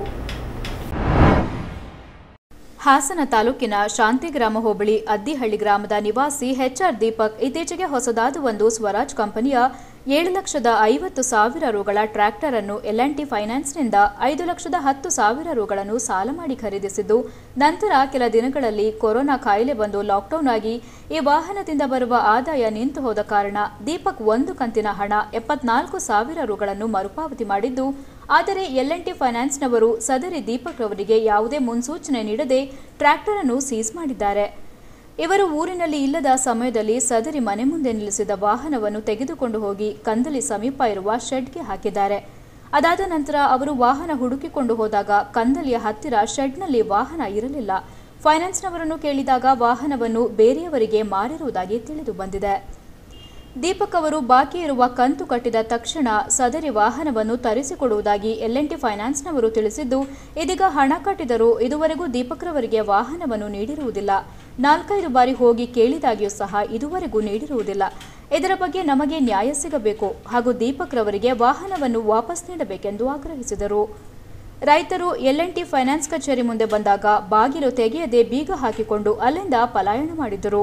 ಹಾಸನ ತಾಲೂಕಿನ ಶಾಂತಿಗ್ರಾಮ ಹೋಬಳಿ ಅದ್ದಿಹಳ್ಳಿ ಗ್ರಾಮದ ನಿವಾಸಿ ಎಚ್ಆರ್ ದೀಪಕ್ ಇತ್ತೀಚೆಗೆ ಹೊಸದಾದ ಒಂದು ಸ್ವರಾಜ್ ಕಂಪನಿಯ ಏಳು ಲಕ್ಷದ ಐವತ್ತು ಸಾವಿರ ರುಗಳ ಟ್ರ್ಯಾಕ್ಟರ್ ಅನ್ನು ಎಲ್ ಟಿ ಫೈನಾನ್ಸ್ನಿಂದ ಐದು ಲಕ್ಷದ ಹತ್ತು ಸಾವಿರ ರುಗಳನ್ನು ಸಾಲ ಮಾಡಿ ಖರೀದಿಸಿದ್ದು ನಂತರ ಕೆಲ ದಿನಗಳಲ್ಲಿ ಕೊರೋನಾ ಕಾಯಿಲೆ ಬಂದು ಲಾಕ್ಡೌನ್ ಆಗಿ ಈ ವಾಹನದಿಂದ ಬರುವ ಆದಾಯ ನಿಂತು ಹೋದ ಕಾರಣ ದೀಪಕ್ ಒಂದು ಕಂತಿನ ಹಣ ಎಪ್ಪತ್ನಾಲ್ಕು ಸಾವಿರ ರುಗಳನ್ನು ಮರುಪಾವತಿ ಮಾಡಿದ್ದು ಆದರೆ ಎಲ್ ಟಿ ಫೈನಾನ್ಸ್ನವರು ಸದರಿ ದೀಪಕ್ ರವರಿಗೆ ಯಾವುದೇ ಮುನ್ಸೂಚನೆ ನೀಡದೆ ಟ್ರ್ಯಾಕ್ಟರ್ ಅನ್ನು ಸೀಸ್ ಮಾಡಿದ್ದಾರೆ ಇವರು ಊರಿನಲ್ಲಿ ಇಲ್ಲದ ಸಮಯದಲ್ಲಿ ಸದರಿ ಮನೆ ಮುಂದೆ ನಿಲ್ಲಿಸಿದ ವಾಹನವನ್ನು ತೆಗೆದುಕೊಂಡು ಹೋಗಿ ಕಂದಲಿ ಸಮೀಪ ಇರುವ ಶೆಡ್ಗೆ ಹಾಕಿದ್ದಾರೆ ಅದಾದ ನಂತರ ಅವರು ವಾಹನ ಹುಡುಕಿಕೊಂಡು ಹೋದಾಗ ಕಂದಲಿಯ ಹತ್ತಿರ ಶೆಡ್ನಲ್ಲಿ ವಾಹನ ಇರಲಿಲ್ಲ ಫೈನಾನ್ಸ್ನವರನ್ನು ಕೇಳಿದಾಗ ವಾಹನವನ್ನು ಬೇರೆಯವರಿಗೆ ಮಾರಿರುವುದಾಗಿ ತಿಳಿದು ಬಂದಿದೆ ದೀಪಕ್ ಅವರು ಬಾಕಿ ಇರುವ ಕಂತು ಕಟ್ಟಿದ ತಕ್ಷಣ ಸದರಿ ವಾಹನವನ್ನು ತರಿಸಿಕೊಡುವುದಾಗಿ ಎಲ್ ಟಿ ಫೈನಾನ್ಸ್ನವರು ತಿಳಿಸಿದ್ದು ಇದೀಗ ಹಣ ಕಟ್ಟಿದರೂ ಇದುವರೆಗೂ ದೀಪಕ್ ರವರಿಗೆ ವಾಹನವನ್ನು ನೀಡಿರುವುದಿಲ್ಲ ನಾಲ್ಕೈದು ಬಾರಿ ಹೋಗಿ ಕೇಳಿದಾಗಿಯೂ ಸಹ ಇದುವರೆಗೂ ನೀಡಿರುವುದಿಲ್ಲ ಇದರ ಬಗ್ಗೆ ನಮಗೆ ನ್ಯಾಯ ಸಿಗಬೇಕು ಹಾಗೂ ದೀಪಕ್ ರವರಿಗೆ ವಾಹನವನ್ನು ವಾಪಸ್ ನೀಡಬೇಕೆಂದು ಆಗ್ರಹಿಸಿದರು ರೈತರು ಎಲ್ ಟಿ ಫೈನಾನ್ಸ್ ಕಚೇರಿ ಮುಂದೆ ಬಂದಾಗ ಬಾಗಿಲು ತೆಗೆಯದೆ ಬೀಗ ಹಾಕಿಕೊಂಡು ಅಲ್ಲಿಂದ ಪಲಾಯನ ಮಾಡಿದರು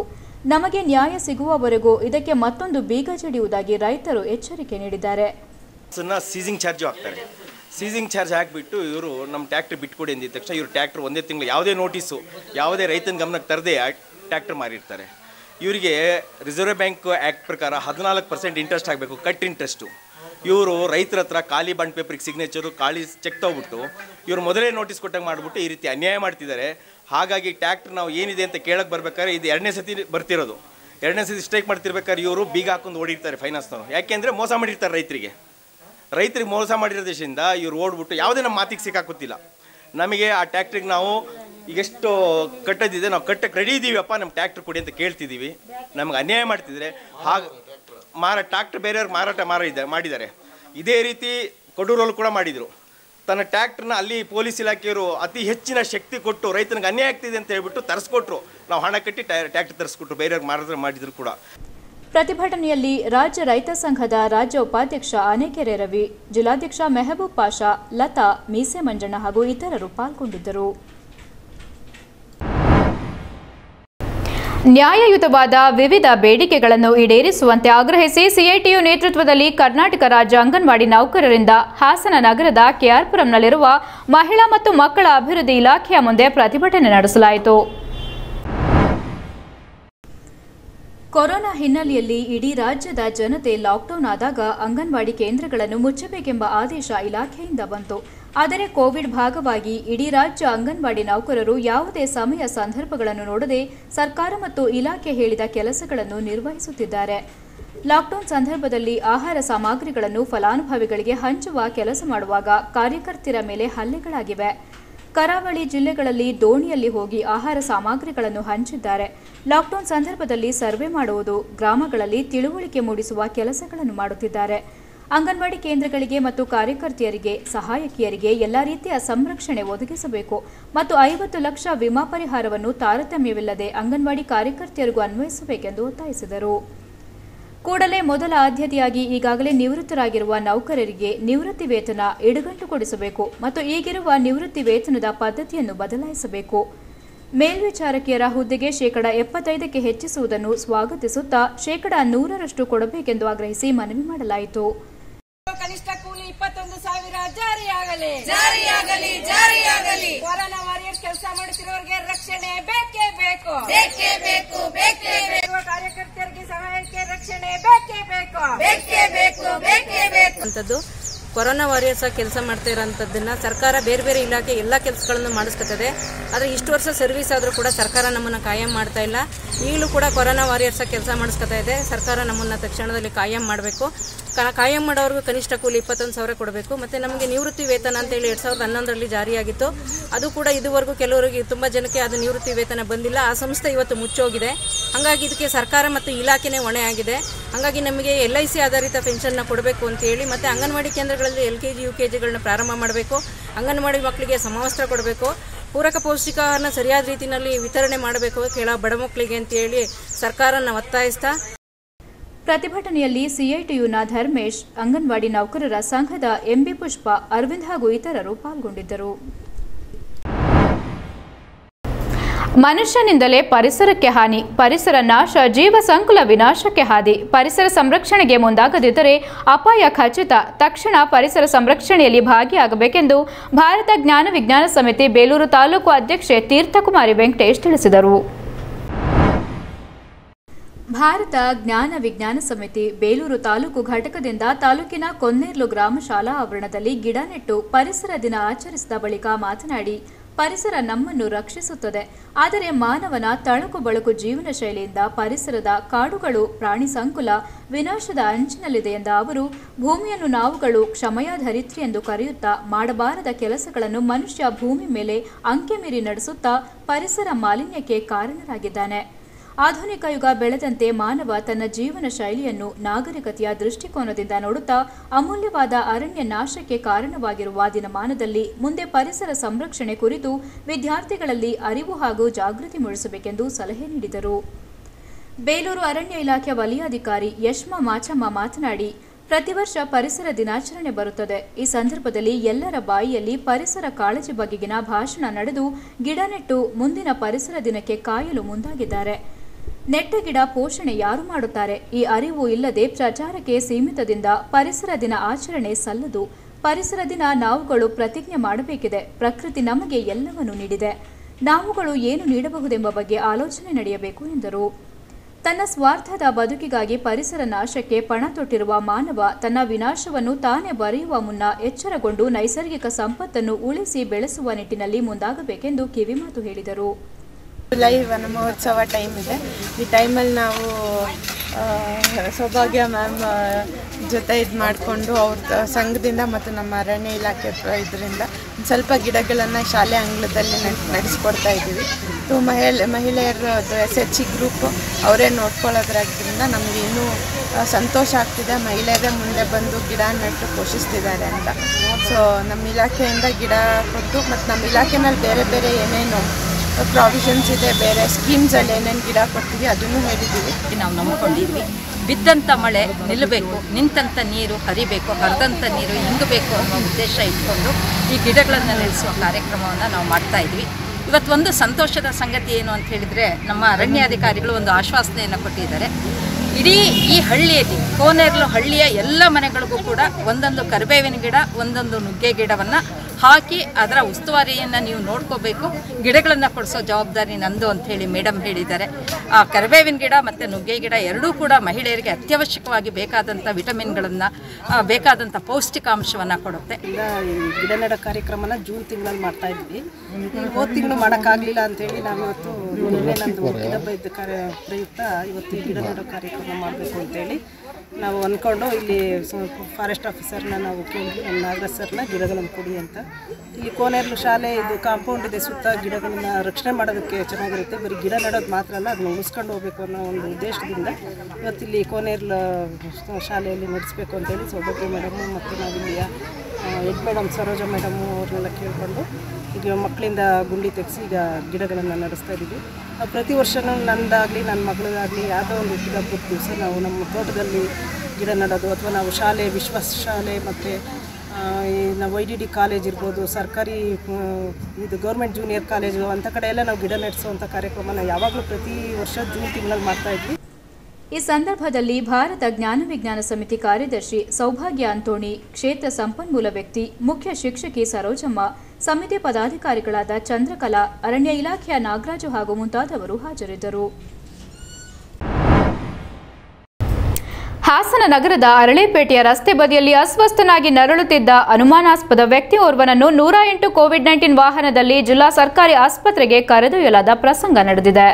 ನಮಗೆ ನ್ಯಾಯ ಸಿಗುವವರೆಗೂ ಇದಕ್ಕೆ ಮತ್ತೊಂದು ಬೀಗ ಜಡಿಯುವುದಾಗಿ ರೈತರು ಎಚ್ಚರಿಕೆ ನೀಡಿದ್ದಾರೆ ಸನ್ನ ಸೀಸಿಂಗ್ ಚಾರ್ಜು ಹಾಕ್ತಾರೆ ಸೀಸಿಂಗ್ ಚಾರ್ಜ್ ಹಾಕಿಬಿಟ್ಟು ಇವರು ನಮ್ಮ ಟ್ಯಾಕ್ಟ್ರ್ ಬಿಟ್ಕೊಡಿ ಅಂದಿದ ತಕ್ಷಣ ಇವರು ಟ್ಯಾಕ್ಟ್ರ್ ಒಂದೇ ತಿಂಗಳು ಯಾವುದೇ ನೋಟಿಸು ಯಾವುದೇ ರೈತನ ಗಮನಕ್ಕೆ ತರದೆ ಟ್ಯಾಕ್ಟ್ರ್ ಮಾರಿರ್ತಾರೆ ಇವರಿಗೆ ರಿಸರ್ವ್ ಬ್ಯಾಂಕ್ ಆ್ಯಕ್ಟ್ ಪ್ರಕಾರ ಹದಿನಾಲ್ಕು ಪರ್ಸೆಂಟ್ ಇಂಟ್ರೆಸ್ಟ್ ಆಗಬೇಕು ಕಟ್ ಇಂಟ್ರೆಸ್ಟು ಇವರು ರೈತರ ಹತ್ರ ಖಾಲಿ ಬಾಂಡ್ ಪೇಪರಿಗೆ ಸಿಗ್ನೇಚರು ಖಾಲಿ ಚೆಕ್ ತೊಗೊಬಿಟ್ಟು ಇವರು ಮೊದಲೇ ನೋಟಿಸ್ ಕೊಟ್ಟಂಗೆ ಮಾಡಿಬಿಟ್ಟು ಈ ರೀತಿ ಅನ್ಯಾಯ ಮಾಡ್ತಿದ್ದಾರೆ ಹಾಗಾಗಿ ಟ್ಯಾಕ್ಟ್ರ್ ನಾವು ಏನಿದೆ ಅಂತ ಕೇಳಕ್ಕೆ ಬರ್ಬೇಕಾದ್ರೆ ಇದು ಎರಡನೇ ಸತಿ ಬರ್ತಿರೋದು ಎರಡನೇ ಸತಿ ಸ್ಟ್ರೈಕ್ ಮಾಡ್ತಿರ್ಬೇಕಾದ್ರೆ ಇವರು ಬೀಗ ಹಾಕೊಂಡು ಓಡಿರ್ತಾರೆ ಫೈನಾನ್ಸ್ನವರು ಯಾಕೆಂದರೆ ಮೋಸ ಮಾಡಿರ್ತಾರೆ ರೈತರಿಗೆ ರೈತರಿಗೆ ಮೋಸ ಮಾಡಿರೋ ದೇಶದಿಂದ ಇವ್ರು ಓಡ್ಬಿಟ್ಟು ಯಾವುದೇ ನಮ್ಮ ಮಾತಿಗೆ ಸಿಕ್ಕಾಕುತ್ತಿಲ್ಲ ನಮಗೆ ಆ ಟ್ಯಾಕ್ಟ್ರಿಗೆ ನಾವು ಈಗೆಷ್ಟು ಕಟ್ಟೋದಿದೆ ನಾವು ಕಟ್ಟಕ್ಕೆ ರೆಡಿ ಇದ್ದೀವಪ್ಪ ನಮ್ಮ ಟ್ಯಾಕ್ಟ್ರ್ ಕೊಡಿ ಅಂತ ಕೇಳ್ತಿದ್ದೀವಿ ನಮ್ಗೆ ಅನ್ಯಾಯ ಮಾಡ್ತಿದ್ರೆ ಹಾಗೆ ಮಾರ ಟ್ಯಾಕ್ಟ್ರ್ ಬೇರೆಯವ್ರಿಗೆ ಮಾರಾಟ ಮಾರಿದ ಮಾಡಿದ್ದಾರೆ ಇದೇ ರೀತಿ ಕೊಡೂರಲ್ಲಿ ಕೂಡ ಮಾಡಿದರು ತನ್ನ ಟ್ಯಾಕ್ಟ್ರನ್ನ ಅಲ್ಲಿ ಪೊಲೀಸ್ ಇಲಾಖೆಯವರು ಅತಿ ಹೆಚ್ಚಿನ ಶಕ್ತಿ ಕೊಟ್ಟು ರೈತನಿಗೆ ಅನ್ಯಾಯ ಆಗ್ತಿದೆ ಅಂತ ಹೇಳ್ಬಿಟ್ಟು ತರಿಸ್ಕೊಟ್ರು ನಾವು ಹಣ ಕಟ್ಟಿ ಟ್ಯಾಕ್ಟ್ರ್ ತರಿಸ್ಕೊಟ್ರು ಬೇರೆಯವ್ರಿಗೆ ಮಾರಾಟ ಮಾಡಿದ್ರು ಕೂಡ ಪ್ರತಿಭಟನೆಯಲ್ಲಿ ರಾಜ್ಯ ರೈತ ಸಂಘದ ರಾಜ್ಯ ಉಪಾಧ್ಯಕ್ಷ ಆನೆಕೆರೆ ರವಿ ಜಿಲ್ಲಾಧ್ಯಕ್ಷ ಮೆಹಬೂಬ್ ಪಾಷಾ ಲತಾ ಮೀಸೆ ಮಂಜಣ್ಣ ಹಾಗೂ ಇತರರು ಪಾಲ್ಗೊಂಡಿದ್ದರು ನ್ಯಾಯಯುತವಾದ ವಿವಿಧ ಬೇಡಿಕೆಗಳನ್ನು ಈಡೇರಿಸುವಂತೆ ಆಗ್ರಹಿಸಿ ಸಿಐಟಿಯು ನೇತೃತ್ವದಲ್ಲಿ ಕರ್ನಾಟಕ ರಾಜ್ಯ ಅಂಗನವಾಡಿ ನೌಕರರಿಂದ ಹಾಸನ ನಗರದ ಕೆಆರ್ಪುರಂನಲ್ಲಿರುವ ಮಹಿಳಾ ಮತ್ತು ಮಕ್ಕಳ ಅಭಿವೃದ್ಧಿ ಇಲಾಖೆಯ ಮುಂದೆ ಪ್ರತಿಭಟನೆ ನಡೆಸಲಾಯಿತು ಕೊರೋನಾ ಹಿನ್ನೆಲೆಯಲ್ಲಿ ಇಡೀ ರಾಜ್ಯದ ಜನತೆ ಲಾಕ್ಡೌನ್ ಆದಾಗ ಅಂಗನವಾಡಿ ಕೇಂದ್ರಗಳನ್ನು ಮುಚ್ಚಬೇಕೆಂಬ ಆದೇಶ ಇಲಾಖೆಯಿಂದ ಬಂತು ಆದರೆ ಕೋವಿಡ್ ಭಾಗವಾಗಿ ಇಡೀ ರಾಜ್ಯ ಅಂಗನವಾಡಿ ನೌಕರರು ಯಾವುದೇ ಸಮಯ ಸಂದರ್ಭಗಳನ್ನು ನೋಡದೆ ಸರ್ಕಾರ ಮತ್ತು ಇಲಾಖೆ ಹೇಳಿದ ಕೆಲಸಗಳನ್ನು ನಿರ್ವಹಿಸುತ್ತಿದ್ದಾರೆ ಲಾಕ್ಡೌನ್ ಸಂದರ್ಭದಲ್ಲಿ ಆಹಾರ ಸಾಮಗ್ರಿಗಳನ್ನು ಫಲಾನುಭವಿಗಳಿಗೆ ಹಂಚುವ ಕೆಲಸ ಮಾಡುವಾಗ ಕಾರ್ಯಕರ್ತರ ಮೇಲೆ ಹಲ್ಲೆಗಳಾಗಿವೆ ಕರಾವಳಿ ಜಿಲ್ಲೆಗಳಲ್ಲಿ ದೋಣಿಯಲ್ಲಿ ಹೋಗಿ ಆಹಾರ ಸಾಮಗ್ರಿಗಳನ್ನು ಹಂಚಿದ್ದಾರೆ ಲಾಕ್ಡೌನ್ ಸಂದರ್ಭದಲ್ಲಿ ಸರ್ವೆ ಮಾಡುವುದು ಗ್ರಾಮಗಳಲ್ಲಿ ತಿಳುವಳಿಕೆ ಮೂಡಿಸುವ ಕೆಲಸಗಳನ್ನು ಮಾಡುತ್ತಿದ್ದಾರೆ ಅಂಗನವಾಡಿ ಕೇಂದ್ರಗಳಿಗೆ ಮತ್ತು ಕಾರ್ಯಕರ್ತೆಯರಿಗೆ ಸಹಾಯಕಿಯರಿಗೆ ಎಲ್ಲ ರೀತಿಯ ಸಂರಕ್ಷಣೆ ಒದಗಿಸಬೇಕು ಮತ್ತು ಐವತ್ತು ಲಕ್ಷ ವಿಮಾ ಪರಿಹಾರವನ್ನು ತಾರತಮ್ಯವಿಲ್ಲದೆ ಅಂಗನವಾಡಿ ಕಾರ್ಯಕರ್ತೆಯರಿಗೂ ಅನ್ವಯಿಸಬೇಕೆಂದು ಒತ್ತಾಯಿಸಿದರು ಕೂಡಲೇ ಮೊದಲ ಆದ್ಯತೆಯಾಗಿ ಈಗಾಗಲೇ ನಿವೃತ್ತರಾಗಿರುವ ನೌಕರರಿಗೆ ನಿವೃತ್ತಿ ವೇತನ ಇಡುಗಂಟುಗೊಳಿಸಬೇಕು ಮತ್ತು ಈಗಿರುವ ನಿವೃತ್ತಿ ವೇತನದ ಪದ್ಧತಿಯನ್ನು ಬದಲಾಯಿಸಬೇಕು ಮೇಲ್ವಿಚಾರಕಿಯರ ಹುದ್ದೆಗೆ ಶೇಕಡ ಎಪ್ಪತ್ತೈದಕ್ಕೆ ಹೆಚ್ಚಿಸುವುದನ್ನು ಸ್ವಾಗತಿಸುತ್ತಾ ಶೇಕಡ ನೂರರಷ್ಟು ಕೊಡಬೇಕೆಂದು ಆಗ್ರಹಿಸಿ ಮನವಿ ಮಾಡಲಾಯಿತು ಕನಿಷ್ಠ ಕೂಲಿ ಇಪ್ಪತ್ತೊಂದು ಸಾವಿರ ಜಾರಿಯಾಗಲಿ ಜಾರಿಯಾಗಲಿ ಜಾರಿಯಾಗಲಿ ಕೊರೋನಾ ವಾರಿಯರ್ಸ್ ಕೆಲಸ ಮಾಡುತ್ತಿರುವವರಿಗೆ ರಕ್ಷಣೆ ಬೇಕೇ ಬೇಕು ಬೇಕೇ ಬೇಕು ಬೇಕೇ ಬೇಕು ಕಾರ್ಯಕರ್ತರಿಗೆ ಸಹಾಯಕ್ಕೆ ರಕ್ಷಣೆ ಬೇಕೇ ಬೇಕು ಬೇಕೇ ಬೇಕು ಬೇಕೇ ಬೇಕು ಅಂತದ್ದು ಕೊರೋನಾ ವಾರಿಯರ್ಸ್ ಆಗಿ ಕೆಲಸ ಮಾಡ್ತಾ ಇರೋಂಥದ್ದನ್ನ ಸರ್ಕಾರ ಬೇರೆ ಬೇರೆ ಇಲಾಖೆ ಎಲ್ಲ ಕೆಲಸಗಳನ್ನು ಮಾಡಿಸ್ಕೊತದೆ ಆದರೆ ಇಷ್ಟು ವರ್ಷ ಸರ್ವಿಸ್ ಆದರೂ ಕೂಡ ಸರ್ಕಾರ ನಮ್ಮನ್ನು ಕಾಯಂ ಮಾಡ್ತಾ ಇಲ್ಲ ಈಗಲೂ ಕೂಡ ಕೊರೋನಾ ವಾರಿಯರ್ಸ್ ಆಗಿ ಕೆಲಸ ಮಾಡಿಸ್ಕೊತಾ ಇದೆ ಸರ್ಕಾರ ನಮ್ಮನ್ನು ತಕ್ಷಣದಲ್ಲಿ ಕಾಯಂ ಮಾಡಬೇಕು ಕಾಯಂ ಮಾಡೋರ್ಗೂ ಕನಿಷ್ಠ ಕೂಲಿ ಇಪ್ಪತ್ತೊಂದು ಸಾವಿರ ಕೊಡಬೇಕು ಮತ್ತೆ ನಮಗೆ ನಿವೃತ್ತಿ ವೇತನ ಅಂತೇಳಿ ಎರಡ್ ಸಾವಿರದ ಹನ್ನೊಂದರಲ್ಲಿ ಜಾರಿಯಾಗಿತ್ತು ಅದು ಕೂಡ ಇದುವರೆಗೂ ಕೆಲವರಿಗೆ ತುಂಬಾ ಜನಕ್ಕೆ ಅದು ನಿವೃತ್ತಿ ವೇತನ ಬಂದಿಲ್ಲ ಆ ಸಂಸ್ಥೆ ಇವತ್ತು ಮುಚ್ಚೋಗಿದೆ ಹಾಗಾಗಿ ಇದಕ್ಕೆ ಸರ್ಕಾರ ಮತ್ತು ಇಲಾಖೆನೇ ಹೊಣೆ ಆಗಿದೆ ಹಾಗಾಗಿ ನಮಗೆ ಎಲ್ ಐ ಸಿ ಆಧಾರಿತ ಪೆನ್ಷನ್ನ ಕೊಡಬೇಕು ಅಂತ ಹೇಳಿ ಮತ್ತೆ ಅಂಗನವಾಡಿ ಕೇಂದ್ರಗಳಲ್ಲಿ L K G U K ಜಿಗಳನ್ನ ಪ್ರಾರಂಭ ಮಾಡಬೇಕು ಅಂಗನವಾಡಿ ಮಕ್ಕಳಿಗೆ ಸಮವಸ್ತ್ರ ಕೊಡಬೇಕು ಪೂರಕ ಪೌಷ್ಟಿಕಾಹಾರನ ಸರಿಯಾದ ರೀತಿಯಲ್ಲಿ ವಿತರಣೆ ಮಾಡಬೇಕು ಕೆಳ ಬಡ ಮಕ್ಕಳಿಗೆ ಅಂತ ಹೇಳಿ ಸರ್ಕಾರನ ಒತ್ತಾಯಿಸ್ತಾ ಪ್ರತಿಭಟನೆಯಲ್ಲಿ ಸಿಐಟಿಯುನ ಧರ್ಮೇಶ್ ಅಂಗನವಾಡಿ ನೌಕರರ ಸಂಘದ ಎಂಬಿ ಪುಷ್ಪ ಅರವಿಂದ್ ಹಾಗೂ ಇತರರು ಪಾಲ್ಗೊಂಡಿದ್ದರು ಮನುಷ್ಯನಿಂದಲೇ ಪರಿಸರಕ್ಕೆ ಹಾನಿ ಪರಿಸರ ನಾಶ ಜೀವ ಸಂಕುಲ ವಿನಾಶಕ್ಕೆ ಹಾದಿ ಪರಿಸರ ಸಂರಕ್ಷಣೆಗೆ ಮುಂದಾಗದಿದ್ದರೆ ಅಪಾಯ ಖಚಿತ ತಕ್ಷಣ ಪರಿಸರ ಸಂರಕ್ಷಣೆಯಲ್ಲಿ ಭಾಗಿಯಾಗಬೇಕೆಂದು ಭಾರತ ಜ್ಞಾನ ವಿಜ್ಞಾನ ಸಮಿತಿ ಬೇಲೂರು ತಾಲೂಕು ಅಧ್ಯಕ್ಷೆ ತೀರ್ಥಕುಮಾರಿ ವೆಂಕಟೇಶ್ ತಿಳಿಸಿದರು ಭಾರತ ಜ್ಞಾನ ವಿಜ್ಞಾನ ಸಮಿತಿ ಬೇಲೂರು ತಾಲೂಕು ಘಟಕದಿಂದ ತಾಲೂಕಿನ ಕೊನ್ನೇರ್ಲು ಗ್ರಾಮ ಶಾಲಾ ಆವರಣದಲ್ಲಿ ಗಿಡ ನೆಟ್ಟು ಪರಿಸರ ದಿನ ಆಚರಿಸಿದ ಬಳಿಕ ಮಾತನಾಡಿ ಪರಿಸರ ನಮ್ಮನ್ನು ರಕ್ಷಿಸುತ್ತದೆ ಆದರೆ ಮಾನವನ ತಳಕು ಬಳಕು ಜೀವನ ಶೈಲಿಯಿಂದ ಪರಿಸರದ ಕಾಡುಗಳು ಪ್ರಾಣಿ ಸಂಕುಲ ವಿನಾಶದ ಅಂಚಿನಲ್ಲಿದೆ ಎಂದ ಅವರು ಭೂಮಿಯನ್ನು ನಾವುಗಳು ಕ್ಷಮಯ ಧರಿತ್ರಿ ಎಂದು ಕರೆಯುತ್ತಾ ಮಾಡಬಾರದ ಕೆಲಸಗಳನ್ನು ಮನುಷ್ಯ ಭೂಮಿ ಮೇಲೆ ಅಂಕೆ ಮೀರಿ ನಡೆಸುತ್ತಾ ಪರಿಸರ ಮಾಲಿನ್ಯಕ್ಕೆ ಕಾರಣರಾಗಿದ್ದಾನೆ ಆಧುನಿಕ ಯುಗ ಬೆಳೆದಂತೆ ಮಾನವ ತನ್ನ ಜೀವನ ಶೈಲಿಯನ್ನು ನಾಗರಿಕತೆಯ ದೃಷ್ಟಿಕೋನದಿಂದ ನೋಡುತ್ತಾ ಅಮೂಲ್ಯವಾದ ಅರಣ್ಯ ನಾಶಕ್ಕೆ ಕಾರಣವಾಗಿರುವ ದಿನಮಾನದಲ್ಲಿ ಮುಂದೆ ಪರಿಸರ ಸಂರಕ್ಷಣೆ ಕುರಿತು ವಿದ್ಯಾರ್ಥಿಗಳಲ್ಲಿ ಅರಿವು ಹಾಗೂ ಜಾಗೃತಿ ಮೂಡಿಸಬೇಕೆಂದು ಸಲಹೆ ನೀಡಿದರು ಬೇಲೂರು ಅರಣ್ಯ ಇಲಾಖೆ ವಲಯಾಧಿಕಾರಿ ಯಶ್ಮಾ ಮಾಚಮ್ಮ ಮಾತನಾಡಿ ಪ್ರತಿ ವರ್ಷ ಪರಿಸರ ದಿನಾಚರಣೆ ಬರುತ್ತದೆ ಈ ಸಂದರ್ಭದಲ್ಲಿ ಎಲ್ಲರ ಬಾಯಿಯಲ್ಲಿ ಪರಿಸರ ಕಾಳಜಿ ಬಗೆಗಿನ ಭಾಷಣ ನಡೆದು ಗಿಡ ನೆಟ್ಟು ಮುಂದಿನ ಪರಿಸರ ದಿನಕ್ಕೆ ಕಾಯಲು ಮುಂದಾಗಿದ್ದಾರೆ ನೆಟ್ಟ ಗಿಡ ಪೋಷಣೆ ಯಾರು ಮಾಡುತ್ತಾರೆ ಈ ಅರಿವು ಇಲ್ಲದೆ ಪ್ರಚಾರಕ್ಕೆ ಸೀಮಿತದಿಂದ ಪರಿಸರ ದಿನ ಆಚರಣೆ ಸಲ್ಲದು ಪರಿಸರ ದಿನ ನಾವುಗಳು ಪ್ರತಿಜ್ಞೆ ಮಾಡಬೇಕಿದೆ ಪ್ರಕೃತಿ ನಮಗೆ ಎಲ್ಲವನ್ನು ನೀಡಿದೆ ನಾವುಗಳು ಏನು ನೀಡಬಹುದೆಂಬ ಬಗ್ಗೆ ಆಲೋಚನೆ ನಡೆಯಬೇಕು ಎಂದರು ತನ್ನ ಸ್ವಾರ್ಥದ ಬದುಕಿಗಾಗಿ ಪರಿಸರ ನಾಶಕ್ಕೆ ಪಣ ತೊಟ್ಟಿರುವ ಮಾನವ ತನ್ನ ವಿನಾಶವನ್ನು ತಾನೇ ಬರೆಯುವ ಮುನ್ನ ಎಚ್ಚರಗೊಂಡು ನೈಸರ್ಗಿಕ ಸಂಪತ್ತನ್ನು ಉಳಿಸಿ ಬೆಳೆಸುವ ನಿಟ್ಟಿನಲ್ಲಿ ಮುಂದಾಗಬೇಕೆಂದು ಕಿವಿಮಾತು ಹೇಳಿದರು ಜುಲೈ ವನ ಮಹೋತ್ಸವ ಟೈಮ್ ಇದೆ ಈ ಟೈಮಲ್ಲಿ ನಾವು ಆ, ಸೌಭಾಗ್ಯ ಮ್ಯಾಮ್ ಜೊತೆ ಇದು ಮಾಡಿಕೊಂಡು ಅವ್ರ ಸಂಘದಿಂದ ಮತ್ತು ನಮ್ಮ ಅರಣ್ಯ ಇಲಾಖೆ ಇದರಿಂದ ಸ್ವಲ್ಪ ಗಿಡಗಳನ್ನು ಶಾಲೆ ಅಂಗಳದಲ್ಲಿ ನಡೆಸ್ಕೊಡ್ತಾ ಇದ್ದೀವಿ ಇದು ಮಹಿಳೆ ಮಹಿಳೆಯರದು ಎಸ್ ಎಚ್ ಜಿ ಗ್ರೂಪ್ ಅವರೇ ನೋಡ್ಕೊಳ್ಳೋದ್ರಿಂದ ನಮಗೆ ಇನ್ನೂ ಆ, ಸಂತೋಷ ಆಗ್ತಿದೆ ಮಹಿಳೆಯರೇ ಮುಂದೆ ಬಂದು ಗಿಡ ನೆಟ್ಟು ಪೋಷಿಸ್ತಿದ್ದಾರೆ ಅಂತ ಸೊ ನಮ್ಮ ಇಲಾಖೆಯಿಂದ ಗಿಡ ಕೊಟ್ಟು ಮತ್ತು ನಮ್ಮ ಇಲಾಖೆನಲ್ಲಿ ಬೇರೆ ಬೇರೆ ಏನೇನು ಪ್ರಾವಿಷನ್ಸ್ ಇದೆ ಬೇರೆ ಸ್ಕೀಮ್ಸಲ್ಲಿ ಏನೇನು ಗಿಡ ಕೊಡ್ತೀವಿ ಅದನ್ನು ಹೇಳಿದ್ದೀವಿ ನಾವು ನಂಬ್ಕೊಂಡಿದ್ವಿ ಬಿದ್ದಂಥ ಮಳೆ ನಿಲ್ಲಬೇಕು ನಿಂತಂಥ ನೀರು ಹರಿಬೇಕು ಹರಿದಂಥ ನೀರು ಇಂಗಬೇಕು ಅನ್ನೋ ಉದ್ದೇಶ ಇಟ್ಕೊಂಡು ಈ ಗಿಡಗಳನ್ನು ನೆಲೆಸುವ ಕಾರ್ಯಕ್ರಮವನ್ನು ನಾವು ಮಾಡ್ತಾ ಇದ್ವಿ ಇವತ್ತು ಒಂದು ಸಂತೋಷದ ಸಂಗತಿ ಏನು ಅಂತ ಹೇಳಿದರೆ ನಮ್ಮ ಅರಣ್ಯಾಧಿಕಾರಿಗಳು ಒಂದು ಆಶ್ವಾಸನೆಯನ್ನು ಕೊಟ್ಟಿದ್ದಾರೆ ಇಡೀ ಈ ಹಳ್ಳಿಯಲ್ಲಿ ಕೋನೇರ್ಲು ಹಳ್ಳಿಯ ಎಲ್ಲ ಮನೆಗಳಿಗೂ ಕೂಡ ಒಂದೊಂದು ಕರಿಬೇವಿನ ಗಿಡ ಒಂದೊಂದು ನುಗ್ಗೆ ಗಿಡವನ್ನು ಹಾಕಿ ಅದರ ಉಸ್ತುವಾರಿಯನ್ನು ನೀವು ನೋಡ್ಕೋಬೇಕು ಗಿಡಗಳನ್ನು ಕೊಡಿಸೋ ಜವಾಬ್ದಾರಿ ನಂದು ಅಂತ ಹೇಳಿ ಮೇಡಮ್ ಹೇಳಿದ್ದಾರೆ ಆ ಕರಿಬೇವಿನ ಗಿಡ ಮತ್ತು ನುಗ್ಗೆ ಗಿಡ ಎರಡೂ ಕೂಡ ಮಹಿಳೆಯರಿಗೆ ಅತ್ಯವಶ್ಯಕವಾಗಿ ಬೇಕಾದಂಥ ವಿಟಮಿನ್ಗಳನ್ನು ಬೇಕಾದಂಥ ಪೌಷ್ಟಿಕಾಂಶವನ್ನು ಕೊಡುತ್ತೆ ಈಗ ಈ ಗಿಡ ನೆಡೋ ಕಾರ್ಯಕ್ರಮನ ಜೂನ್ ತಿಂಗಳಲ್ಲಿ ಮಾಡ್ತಾ ಇದ್ವಿ ಹೋದ ತಿಂಗಳು ಮಾಡೋಕ್ಕಾಗಲಿಲ್ಲ ಅಂತೇಳಿ ನಾವು ಇವತ್ತು ನಿನ್ನೆ ನಂದು ಹುಟ್ಟಿದಬ್ಬ ಇದ್ದ ಕಾರ್ಯ ಪ್ರಯುಕ್ತ ಇವತ್ತು ಈ ಗಿಡ ನೆಡೋ ಕಾರ್ಯಕ್ರಮ ಮಾಡಬೇಕು ಅಂತೇಳಿ ನಾವು ಅಂದ್ಕೊಂಡು ಇಲ್ಲಿ ಫಾರೆಸ್ಟ್ ಆಫೀಸರ್ನ ನಾವು ಕೇಳಿದ್ವಿ ನಮ್ಮ ನಾಗರಾಜ್ ಸರ್ನ ಗಿಡಗಳನ್ನು ಕೊಡಿ ಅಂತ ಇಲ್ಲಿ ಕೋನೇರ್ಲು ಶಾಲೆ ಇದು ಕಾಂಪೌಂಡ್ ಇದೆ ಸುತ್ತ ಗಿಡಗಳನ್ನ ರಕ್ಷಣೆ ಮಾಡೋದಕ್ಕೆ ಚೆನ್ನಾಗಿರುತ್ತೆ ಬರೀ ಗಿಡ ನೆಡೋದು ಮಾತ್ರ ಅಲ್ಲ ಅದನ್ನ ಉಳಿಸ್ಕೊಂಡು ಹೋಗ್ಬೇಕು ಅನ್ನೋ ಒಂದು ಉದ್ದೇಶದಿಂದ ಇವತ್ತಿಲ್ಲಿ ಕೋನೇರ್ಲು ಶಾಲೆಯಲ್ಲಿ ನಡೆಸಬೇಕು ಅಂತೇಳಿ ಸೌಭಾಗ್ಯ ಮೇಡಮು ಮತ್ತು ನಾವಿಲ್ಲಿಯ ಎಡ್ ಮೇಡಮ್ ಸರೋಜ ಮೇಡಮು ಅವ್ರನ್ನೆಲ್ಲ ಕೇಳಿಕೊಂಡು ಈಗ ಮಕ್ಕಳಿಂದ ಗುಂಡಿ ತೆಗೆಸಿ ಈಗ ಗಿಡಗಳನ್ನು ನಡೆಸ್ತಾ ಇದ್ದೀವಿ ನಾವು ಪ್ರತಿ ವರ್ಷವೂ ನಂದಾಗಲಿ ನನ್ನ ಮಗಳದಾಗಲಿ ಯಾವುದೋ ಒಂದು ಹುಟ್ಟಿದಬ್ಬದ ದಿವಸ ನಾವು ನಮ್ಮ ತೋಟದಲ್ಲಿ ಗಿಡ ನೆಡೋದು ಅಥವಾ ನಾವು ಶಾಲೆ ವಿಶ್ವಾಸ ಶಾಲೆ ಮತ್ತು ಈ ನಾವು ವೈ ಡಿ ಡಿ ಕಾಲೇಜ್ ಇರ್ಬೋದು ಸರ್ಕಾರಿ ಆ, ಇದು ಗೌರ್ಮೆಂಟ್ ಜೂನಿಯರ್ ಕಾಲೇಜು ಅಂಥ ಕಡೆ ಎಲ್ಲ ನಾವು ಗಿಡ ನೆಡೆಸುವಂಥ ಕಾರ್ಯಕ್ರಮನ ಯಾವಾಗಲೂ ಪ್ರತಿ ವರ್ಷ ಜೂನ್ ತಿಂಗಳಲ್ಲಿ ಮಾಡ್ತಾ ಇದ್ವಿ ಈ ಸಂದರ್ಭದಲ್ಲಿ ಭಾರತ ಜ್ಞಾನ ವಿಜ್ಞಾನ ಸಮಿತಿ ಕಾರ್ಯದರ್ಶಿ ಸೌಭಾಗ್ಯ ಅಂತೋಣಿ ಕ್ಷೇತ್ರ ಸಂಪನ್ಮೂಲ ವ್ಯಕ್ತಿ ಮುಖ್ಯ ಶಿಕ್ಷಕಿ ಸರೋಜಮ್ಮ ಸಮಿತಿ ಪದಾಧಿಕಾರಿಗಳಾದ ಚಂದ್ರಕಲಾ ಅರಣ್ಯ ಇಲಾಖೆಯ ನಾಗರಾಜು ಹಾಗೂ ಮುಂತಾದವರು ಹಾಜರಿದ್ದರು ಹಾಸನ ನಗರದ ಅರಳೇಪೇಟೆಯ ರಸ್ತೆ ಬದಿಯಲ್ಲಿ ಅಸ್ವಸ್ಥನಾಗಿ ನರಳುತ್ತಿದ್ದ ಅನುಮಾನಾಸ್ಪದ ವ್ಯಕ್ತಿ ಓರ್ವನನ್ನು ನೂರ ಎಂಟು ಕೋವಿಡ್ ನೈನ್ಟೀನ್ ವಾಹನದಲ್ಲಿ ಜಿಲ್ಲಾ ಸರ್ಕಾರಿ ಆಸ್ಪತ್ರೆಗೆ ಕರೆದೊಯ್ಯಲಾದ ಪ್ರಸಂಗ ನಡೆದಿದೆ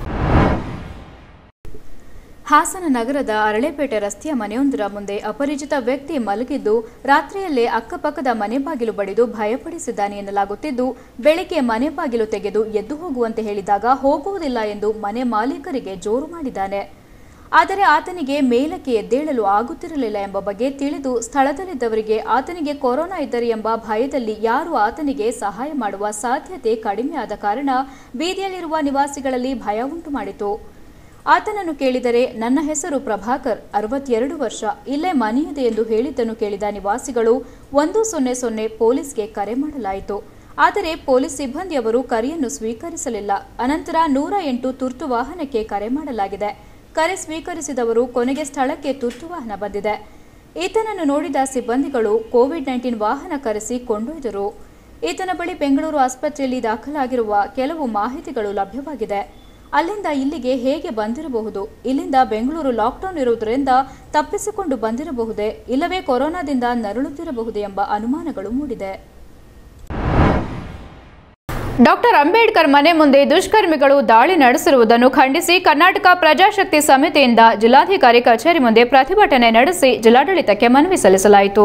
ಹಾಸನ ನಗರದ ಅರಳೇಪೇಟೆ ರಸ್ತೆಯ ಮನೆಯೊಂದರ ಮುಂದೆ ಅಪರಿಚಿತ ವ್ಯಕ್ತಿ ಮಲಗಿದ್ದು ರಾತ್ರಿಯಲ್ಲೇ ಅಕ್ಕಪಕ್ಕದ ಮನೆ ಬಾಗಿಲು ಬಡಿದು ಭಯಪಡಿಸಿದ್ದಾನೆ ಎನ್ನಲಾಗುತ್ತಿದ್ದು ಬೆಳಿಗ್ಗೆ ಮನೆ ಬಾಗಿಲು ತೆಗೆದು ಎದ್ದು ಹೋಗುವಂತೆ ಹೇಳಿದಾಗ ಹೋಗುವುದಿಲ್ಲ ಎಂದು ಮನೆ ಮಾಲೀಕರಿಗೆ ಜೋರು ಮಾಡಿದ್ದಾನೆ ಆದರೆ ಆತನಿಗೆ ಮೇಲಕ್ಕೆ ಎದ್ದೇಳಲು ಆಗುತ್ತಿರಲಿಲ್ಲ ಎಂಬ ಬಗ್ಗೆ ತಿಳಿದು ಸ್ಥಳದಲ್ಲಿದ್ದವರಿಗೆ ಆತನಿಗೆ ಕೊರೋನಾ ಇದ್ದರೆ ಎಂಬ ಭಯದಲ್ಲಿ ಯಾರು ಆತನಿಗೆ ಸಹಾಯ ಮಾಡುವ ಸಾಧ್ಯತೆ ಕಡಿಮೆಯಾದ ಕಾರಣ ಬೀದಿಯಲ್ಲಿರುವ ನಿವಾಸಿಗಳಲ್ಲಿ ಭಯ ಉಂಟು ಮಾಡಿತು ಆತನನ್ನು ಕೇಳಿದರೆ ನನ್ನ ಹೆಸರು ಪ್ರಭಾಕರ್ ಅರವತ್ತೆರಡು ವರ್ಷ ಇಲ್ಲೇ ಮನೆಯಿದೆ ಎಂದು ಹೇಳಿದ್ದನ್ನು ಕೇಳಿದ ನಿವಾಸಿಗಳು ಒಂದು ಸೊನ್ನೆ ಸೊನ್ನೆ ಪೊಲೀಸ್ಗೆ ಕರೆ ಮಾಡಲಾಯಿತು ಆದರೆ ಪೊಲೀಸ್ ಸಿಬ್ಬಂದಿಯವರು ಕರೆಯನ್ನು ಸ್ವೀಕರಿಸಲಿಲ್ಲ ಅನಂತರ ನೂರ ಎಂಟು ತುರ್ತು ವಾಹನಕ್ಕೆ ಕರೆ ಮಾಡಲಾಗಿದೆ ಕರೆ ಸ್ವೀಕರಿಸಿದವರು ಕೊನೆಗೆ ಸ್ಥಳಕ್ಕೆ ತುರ್ತು ವಾಹನ ಬಂದಿದೆ ಈತನನ್ನು ನೋಡಿದ ಸಿಬ್ಬಂದಿಗಳು ಕೋವಿಡ್ ನೈನ್ಟೀನ್ ವಾಹನ ಕರೆಸಿ ಕೊಂಡೊಯ್ದರು ಈತನ ಬಳಿ ಬೆಂಗಳೂರು ಆಸ್ಪತ್ರೆಯಲ್ಲಿ ದಾಖಲಾಗಿರುವ ಕೆಲವು ಮಾಹಿತಿಗಳು ಲಭ್ಯವಾಗಿದೆ ಅಲ್ಲಿಂದ ಇಲ್ಲಿಗೆ ಹೇಗೆ ಬಂದಿರಬಹುದು ಇಲ್ಲಿಂದ ಬೆಂಗಳೂರು ಲಾಕ್ಡೌನ್ ಇರುವುದರಿಂದ ತಪ್ಪಿಸಿಕೊಂಡು ಬಂದಿರಬಹುದೇ ಇಲ್ಲವೇ ಕೊರೋನಾದಿಂದ ನರಳುತ್ತಿರಬಹುದೇ ಎಂಬ ಅನುಮಾನಗಳು ಮೂಡಿದೆ ಡಾಕ್ಟರ್ ಅಂಬೇಡ್ಕರ್ ಮನೆ ಮುಂದೆ ದುಷ್ಕರ್ಮಿಗಳು ದಾಳಿ ನಡೆಸಿರುವುದನ್ನು ಖಂಡಿಸಿ ಕರ್ನಾಟಕ ಪ್ರಜಾಶಕ್ತಿ ಸಮಿತಿಯಿಂದ ಜಿಲ್ಲಾಧಿಕಾರಿ ಕಚೇರಿ ಮುಂದೆ ಪ್ರತಿಭಟನೆ ನಡೆಸಿ ಜಿಲ್ಲಾಡಳಿತಕ್ಕೆ ಮನವಿ ಸಲ್ಲಿಸಲಾಯಿತು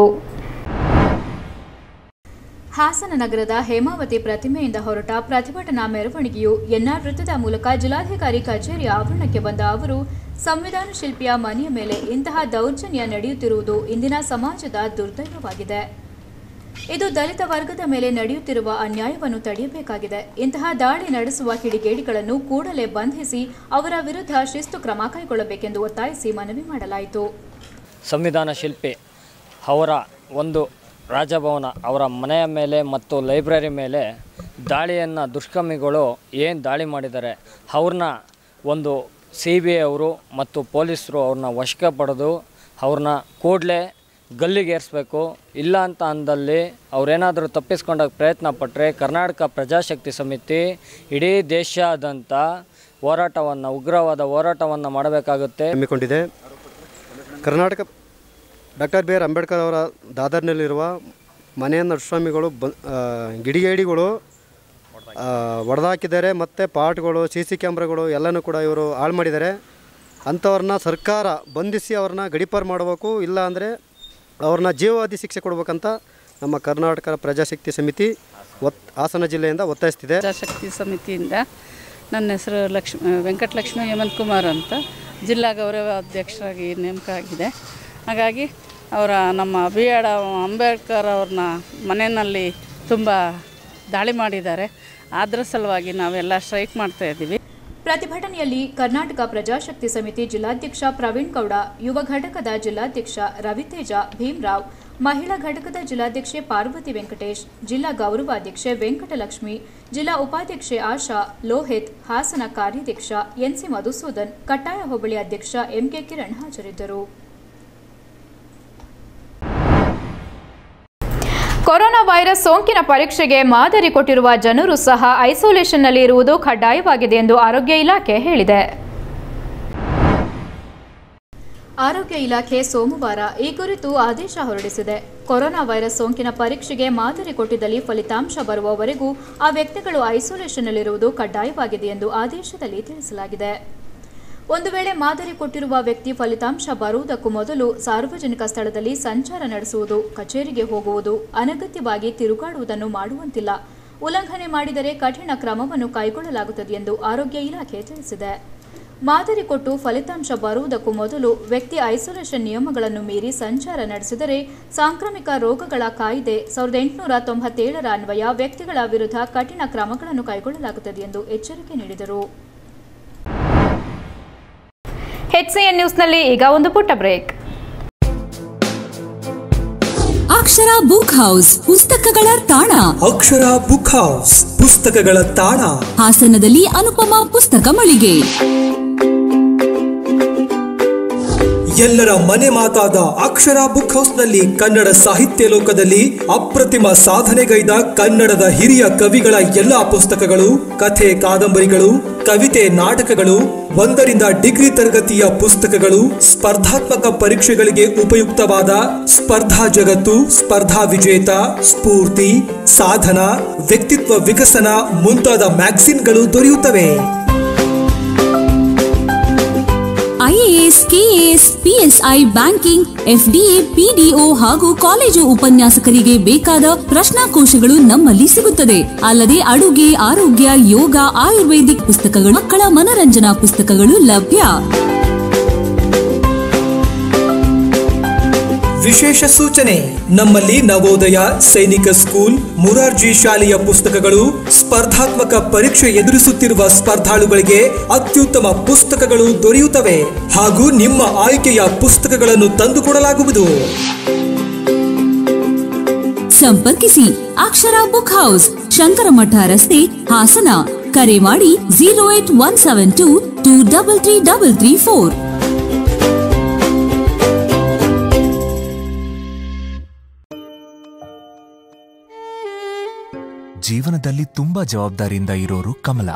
ಹಾಸನ ನಗರದ ಹೇಮಾವತಿ ಪ್ರತಿಮೆಯಿಂದ ಹೊರಟ ಪ್ರತಿಭಟನಾ ಮೆರವಣಿಗೆಯು ಎನ್ಆರ್ ವೃತ್ತದ ಮೂಲಕ ಜಿಲ್ಲಾಧಿಕಾರಿ ಕಚೇರಿ ಆವರಣಕ್ಕೆ ಬಂದ ಅವರು ಸಂವಿಧಾನ ಶಿಲ್ಪಿಯ ಮನೆಯ ಮೇಲೆ ಇಂತಹ ದೌರ್ಜನ್ಯ ನಡೆಯುತ್ತಿರುವುದು ಇಂದಿನ ಸಮಾಜದ ದುರ್ದೈವವಾಗಿದೆ ಇದು ದಲಿತ ವರ್ಗದ ಮೇಲೆ ನಡೆಯುತ್ತಿರುವ ಅನ್ಯಾಯವನ್ನು ತಡೆಯಬೇಕಾಗಿದೆ ಇಂತಹ ದಾಳಿ ನಡೆಸುವ ಕಿಡಿಗೇಡಿಗಳನ್ನು ಕೂಡಲೇ ಬಂಧಿಸಿ ಅವರ ವಿರುದ್ಧ ಶಿಸ್ತು ಕ್ರಮ ಕೈಗೊಳ್ಳಬೇಕೆಂದು ಒತ್ತಾಯಿಸಿ ಮನವಿ ಮಾಡಲಾಯಿತು ಸಂವಿಧಾನ ಶಿಲ್ಪಿ ಅವರ ಒಂದು ರಾಜಭವನ ಅವರ ಮನೆಯ ಮೇಲೆ ಮತ್ತು ಲೈಬ್ರರಿ ಮೇಲೆ ದಾಳಿಯನ್ನು ದುಷ್ಕರ್ಮಿಗಳು ಏನು ದಾಳಿ ಮಾಡಿದ್ದಾರೆ ಅವ್ರನ್ನ ಒಂದು ಸಿ ಬಿ ಐ ಅವರು ಮತ್ತು ಪೊಲೀಸರು ಅವ್ರನ್ನ ವಶಕ್ಕೆ ಪಡೆದು ಅವ್ರನ್ನ ಕೂಡಲೇ ಗಲ್ಲಿಗೇರಿಸ್ಬೇಕು ಇಲ್ಲ ಅಂತ ಅಂದಲ್ಲಿ ಅವರೇನಾದರೂ ತಪ್ಪಿಸ್ಕೊಂಡಾಗ ಪ್ರಯತ್ನ ಪಟ್ಟರೆ ಕರ್ನಾಟಕ ಪ್ರಜಾಶಕ್ತಿ ಸಮಿತಿ ಇಡೀ ದೇಶಾದ್ಯಂತ ಹೋರಾಟವನ್ನು ಉಗ್ರವಾದ ಹೋರಾಟವನ್ನು ಮಾಡಬೇಕಾಗುತ್ತೆ ಹಮ್ಮಿಕೊಂಡಿದೆ Karnataka doctor B R Ambedkar ಅವರ ದಾದರ್ನಲ್ಲಿರುವ ಮನೆಯ ನಡುಸ್ವಾಮಿಗಳು ಬ ಗಿಡಿಗೇಡಿಗಳು ಒಡೆದಾಕಿದ್ದಾರೆ ಮತ್ತು ಪಾಟ್ಗಳು ಸಿ ಸಿ ಕ್ಯಾಮ್ರಾಗಳು ಎಲ್ಲನೂ ಕೂಡ ಇವರು ಹಾಳು ಮಾಡಿದ್ದಾರೆ ಅಂಥವ್ರನ್ನ ಸರ್ಕಾರ ಬಂಧಿಸಿ ಅವ್ರನ್ನ ಗಡೀಪಾರು ಮಾಡಬೇಕು ಇಲ್ಲ ಅಂದರೆ ಅವ್ರನ್ನ ಜೀವಾವಧಿ ಶಿಕ್ಷೆ ಕೊಡ್ಬೇಕಂತ ನಮ್ಮ ಕರ್ನಾಟಕ ಪ್ರಜಾಶಕ್ತಿ ಸಮಿತಿ ಒತ್ ಹಾಸನ ಜಿಲ್ಲೆಯಿಂದ ಒತ್ತಾಯಿಸ್ತಿದೆ ಪ್ರಜಾಶಕ್ತಿ ಸಮಿತಿಯಿಂದ ನನ್ನ ಹೆಸರು ಲಕ್ಷ್ಮಿ ವೆಂಕಟಲಕ್ಷ್ಮಿ ಹೇಮಂತ್ ಕುಮಾರ್ ಅಂತ ಜಿಲ್ಲಾ ಗೌರವ ಅಧ್ಯಕ್ಷರಾಗಿ ನೇಮಕ ಆಗಿದೆ ಹಾಗಾಗಿ ಅವರ ನಮ್ಮ ಬಿ ಆರ್ ಅಂಬೇಡ್ಕರ್ ಅವ್ರನ್ನ ಮನೆಯಲ್ಲಿ ತುಂಬ ದಾಳಿ ಮಾಡಿದ್ದಾರೆ ಅದರ ಸಲುವಾಗಿ ನಾವೆಲ್ಲ ಸ್ಟ್ರೈಕ್ ಮಾಡ್ತಾ ಇದ್ದೀವಿ ಪ್ರತಿಭಟನೆಯಲ್ಲಿ ಕರ್ನಾಟಕ ಪ್ರಜಾಶಕ್ತಿ ಸಮಿತಿ ಜಿಲ್ಲಾಧ್ಯಕ್ಷ ಪ್ರವೀಣ್ ಗೌಡ ಯುವ ಘಟಕದ ಜಿಲ್ಲಾಧ್ಯಕ್ಷ ರವಿತೇಜ ಭೀಮ್ರಾವ್ ಮಹಿಳಾ ಘಟಕದ ಜಿಲ್ಲಾಧ್ಯಕ್ಷೆ ಪಾರ್ವತಿ ವೆಂಕಟೇಶ್ ಜಿಲ್ಲಾ ಗೌರವಾಧ್ಯಕ್ಷೆ ವೆಂಕಟಲಕ್ಷ್ಮಿ ಜಿಲ್ಲಾ ಉಪಾಧ್ಯಕ್ಷೆ ಆಶಾ ಲೋಹಿತ್ ಹಾಸನ ಕಾರ್ಯಾಧ್ಯಕ್ಷ ಎನ್ಸಿ ಮಧುಸೂದನ್ ಕಟ್ಟಾಯ ಹೋಬಳಿ ಅಧ್ಯಕ್ಷ ಎಂಕೆ ಕಿರಣ್ ಹಾಜರಿದ್ದರು ಕೊರೋನಾ ವೈರಸ್ ಸೋಂಕಿನ ಪರೀಕ್ಷೆಗೆ ಮಾದರಿ ಕೊಟ್ಟಿರುವ ಜನರು ಸಹ ಐಸೋಲೇಷನ್ನಲ್ಲಿ ಇರುವುದು ಕಡ್ಡಾಯವಾಗಿದೆ ಎಂದು ಆರೋಗ್ಯ ಇಲಾಖೆ ಹೇಳಿದೆ ಆರೋಗ್ಯ ಇಲಾಖೆ ಸೋಮವಾರ ಈ ಕುರಿತು ಆದೇಶ ಹೊರಡಿಸಿದೆ ಕೊರೋನಾ ವೈರಸ್ ಸೋಂಕಿನ ಪರೀಕ್ಷೆಗೆ ಮಾದರಿ ಕೊಟ್ಟಿದ್ದಲ್ಲಿ ಫಲಿತಾಂಶ ಬರುವವರೆಗೂ ಆ ವ್ಯಕ್ತಿಗಳು ಐಸೋಲೇಷನ್ನಲ್ಲಿರುವುದು ಕಡ್ಡಾಯವಾಗಿದೆ ಎಂದು ಆದೇಶದಲ್ಲಿ ತಿಳಿಸಲಾಗಿದೆ ಒಂದು ವೇಳೆ ಮಾದರಿ ಕೊಟ್ಟಿರುವ ವ್ಯಕ್ತಿ ಫಲಿತಾಂಶ ಬರುವುದಕ್ಕೂ ಮೊದಲು ಸಾರ್ವಜನಿಕ ಸ್ಥಳದಲ್ಲಿ ಸಂಚಾರ ನಡೆಸುವುದು ಕಚೇರಿಗೆ ಹೋಗುವುದು ಅನಗತ್ಯವಾಗಿ ತಿರುಗಾಡುವುದನ್ನು ಮಾಡುವಂತಿಲ್ಲ ಉಲ್ಲಂಘನೆ ಮಾಡಿದರೆ ಕಠಿಣ ಕ್ರಮವನ್ನು ಕೈಗೊಳ್ಳಲಾಗುತ್ತದೆ ಎಂದು ಆರೋಗ್ಯ ಇಲಾಖೆ ತಿಳಿಸಿದೆ ಮಾದರಿ ಕೊಟ್ಟು ಫಲಿತಾಂಶ ಬರುವುದಕ್ಕೂ ಮೊದಲು ವ್ಯಕ್ತಿ ಐಸೋಲೇಷನ್ ನಿಯಮಗಳನ್ನು ಮೀರಿ ಸಂಚಾರ ನಡೆಸಿದರೆ ಸಾಂಕ್ರಾಮಿಕ ರೋಗಗಳ ಕಾಯ್ದೆ ಸಾವಿರದ ಎಂಟುನೂರ ತೊಂಬತ್ತೇಳರ ಅನ್ವಯ ವ್ಯಕ್ತಿಗಳ ವಿರುದ್ಧ ಕಠಿಣ ಕ್ರಮಗಳನ್ನು ಕೈಗೊಳ್ಳಲಾಗುತ್ತದೆ ಎಂದು ಎಚ್ಚರಿಕೆ ನೀಡಿದರು ಎಚ್ಸಿಎನ್ ನ್ಯೂಸ್ನಲ್ಲಿ ಈಗ ಒಂದು ಪುಟ್ಟ ಬ್ರೇಕ್ ಅಕ್ಷರ ಬುಕ್ ಹೌಸ್ ಪುಸ್ತಕಗಳ ತಾಣ ಅಕ್ಷರ ಬುಕ್ ಹೌಸ್ ಪುಸ್ತಕಗಳ ತಾಣ ಹಾಸನದಲ್ಲಿ ಅನುಪಮ ಪುಸ್ತಕ ಮಳಿಗೆ ಎಲ್ಲರ ಮನೆ ಮಾತಾದ ಅಕ್ಷರ ಬುಕ್ ಹೌಸ್ನಲ್ಲಿ ಕನ್ನಡ ಸಾಹಿತ್ಯ ಲೋಕದಲ್ಲಿ ಅಪ್ರತಿಮ ಸಾಧನೆಗೈದ ಕನ್ನಡದ ಹಿರಿಯ ಕವಿಗಳ ಎಲ್ಲಾ ಪುಸ್ತಕಗಳು ಕಥೆ ಕಾದಂಬರಿಗಳು ಕವಿತೆ ನಾಟಕಗಳು ಒಂದರಿಂದ ಡಿಗ್ರಿ ತರಗತಿಯ ಪುಸ್ತಕಗಳು ಸ್ಪರ್ಧಾತ್ಮಕ ಪರೀಕ್ಷೆಗಳಿಗೆ ಉಪಯುಕ್ತವಾದ ಸ್ಪರ್ಧಾ ಜಗತ್ತು ಸ್ಪರ್ಧಾ ವಿಜೇತ ಸ್ಫೂರ್ತಿ ಸಾಧನ ವ್ಯಕ್ತಿತ್ವ ವಿಕಸನ ಮುಂತಾದ ಮ್ಯಾಗಝಿನ್ಗಳು ದೊರೆಯುತ್ತವೆ IAS KAS PSI banking FDA PDO ಹಾಗೂ ಕಾಲೇಜು ಉಪನ್ಯಾಸಕರಿಗೆ ಬೇಕಾದ ಪ್ರಶ್ನಾಕೋಶಗಳು ನಮ್ಮಲ್ಲಿ ಸಿಗುತ್ತದೆ ಅಲ್ಲದೆ ಅಡುಗೆ ಆರೋಗ್ಯ ಯೋಗ ಆಯುರ್ವೇದಿಕ್ ಪುಸ್ತಕಗಳು ಮಕ್ಕಳ ಮನರಂಜನಾ ಪುಸ್ತಕಗಳು ಲಭ್ಯ ವಿಶೇಷ ಸೂಚನೆ ನಮ್ಮಲ್ಲಿ ನವೋದಯ ಸೈನಿಕ ಸ್ಕೂಲ್ ಮುರಾರ್ಜಿ ಶಾಲೆಯ ಪುಸ್ತಕಗಳು ಸ್ಪರ್ಧಾತ್ಮಕ ಪರೀಕ್ಷೆ ಎದುರಿಸುತ್ತಿರುವ ಸ್ಪರ್ಧಾಳುಗಳಿಗೆ ಅತ್ಯುತ್ತಮ ಪುಸ್ತಕಗಳು ದೊರೆಯುತ್ತವೆ ಹಾಗೂ ನಿಮ್ಮ ಆಯ್ಕೆಯ ಪುಸ್ತಕಗಳನ್ನು ತಂದುಕೊಡಲಾಗುವುದು ಸಂಪರ್ಕಿಸಿ ಅಕ್ಷರ ಬುಕ್ ಹೌಸ್ ಶಂಕರಮಠ ರಸ್ತೆ ಹಾಸನ ಕರೆ ಮಾಡಿ zero eight one seven two two double three double three four ಜೀವನದಲ್ಲಿ ತುಂಬಾ ಜವಾಬ್ದಾರಿಯಿಂದ ಇರೋರು ಕಮಲ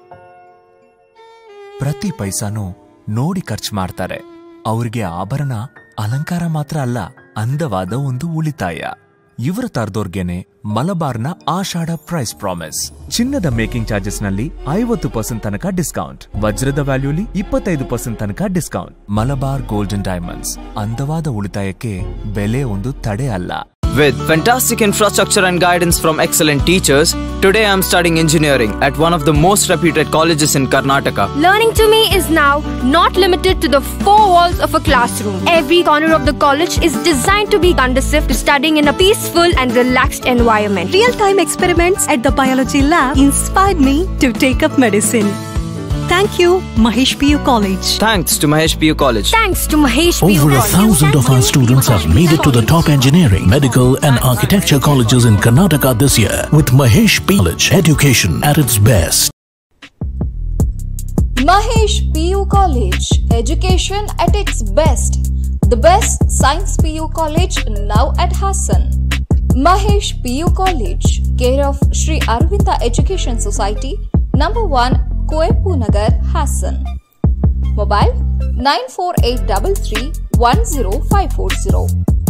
ಪ್ರತಿ ಪೈಸಾನು ನೋಡಿ ಖರ್ಚು ಮಾಡ್ತಾರೆ ಅವ್ರಿಗೆ ಆಭರಣ ಅಲಂಕಾರ ಮಾತ್ರ ಅಲ್ಲ ಅಂದವಾದ ಒಂದು ಉಳಿತಾಯ ಇವರ ತರದೋರ್ಗೆನೆ ಮಲಬಾರ್ನ ಆಷಾಢ ಪ್ರೈಸ್ ಪ್ರಾಮಿಸ್ ಚಿನ್ನದ ಮೇಕಿಂಗ್ ಚಾರ್ಜಸ್ ನಲ್ಲಿ ಐವತ್ತು ಪರ್ಸೆಂಟ್ ತನಕ ಡಿಸ್ಕೌಂಟ್ ವಜ್ರದ ವ್ಯಾಲ್ಯೂಲಿ ಇಪ್ಪತ್ತೈದು ಪರ್ಸೆಂಟ್ ತನಕ ಡಿಸ್ಕೌಂಟ್ ಮಲಬಾರ್ ಗೋಲ್ಡನ್ ಡೈಮಂಡ್ಸ್ ಅಂದವಾದ ಉಳಿತಾಯಕ್ಕೆ ಬೆಲೆ ಒಂದು ತಡೆ ಅಲ್ಲ With fantastic infrastructure and guidance from excellent teachers, today I'm studying engineering at one of the most reputed colleges in Karnataka. Learning to me is now not limited to the four walls of a classroom. Every corner of the college is designed to be conducive to studying in a peaceful and relaxed environment. Real time experiments at the biology lab inspired me to take up medicine. Thank you, Mahesh PU College. Thanks to Mahesh PU College. Thanks to Mahesh PU Over a College. thousand of our students have made it to the top engineering, medical, and architecture colleges in Karnataka this year with Mahesh P. College. Education at its best. Mahesh PU College, education at its best. The best science PU college now at Hassan. Mahesh PU College, care of Sri Arvinda Education Society, number 1, Koepu Nagar, Hassan. Mobile 94833 10540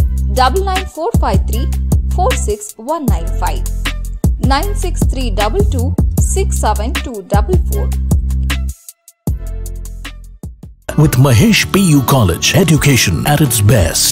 99453 46195 96322 67244. With Mahesh PU College, education at its best.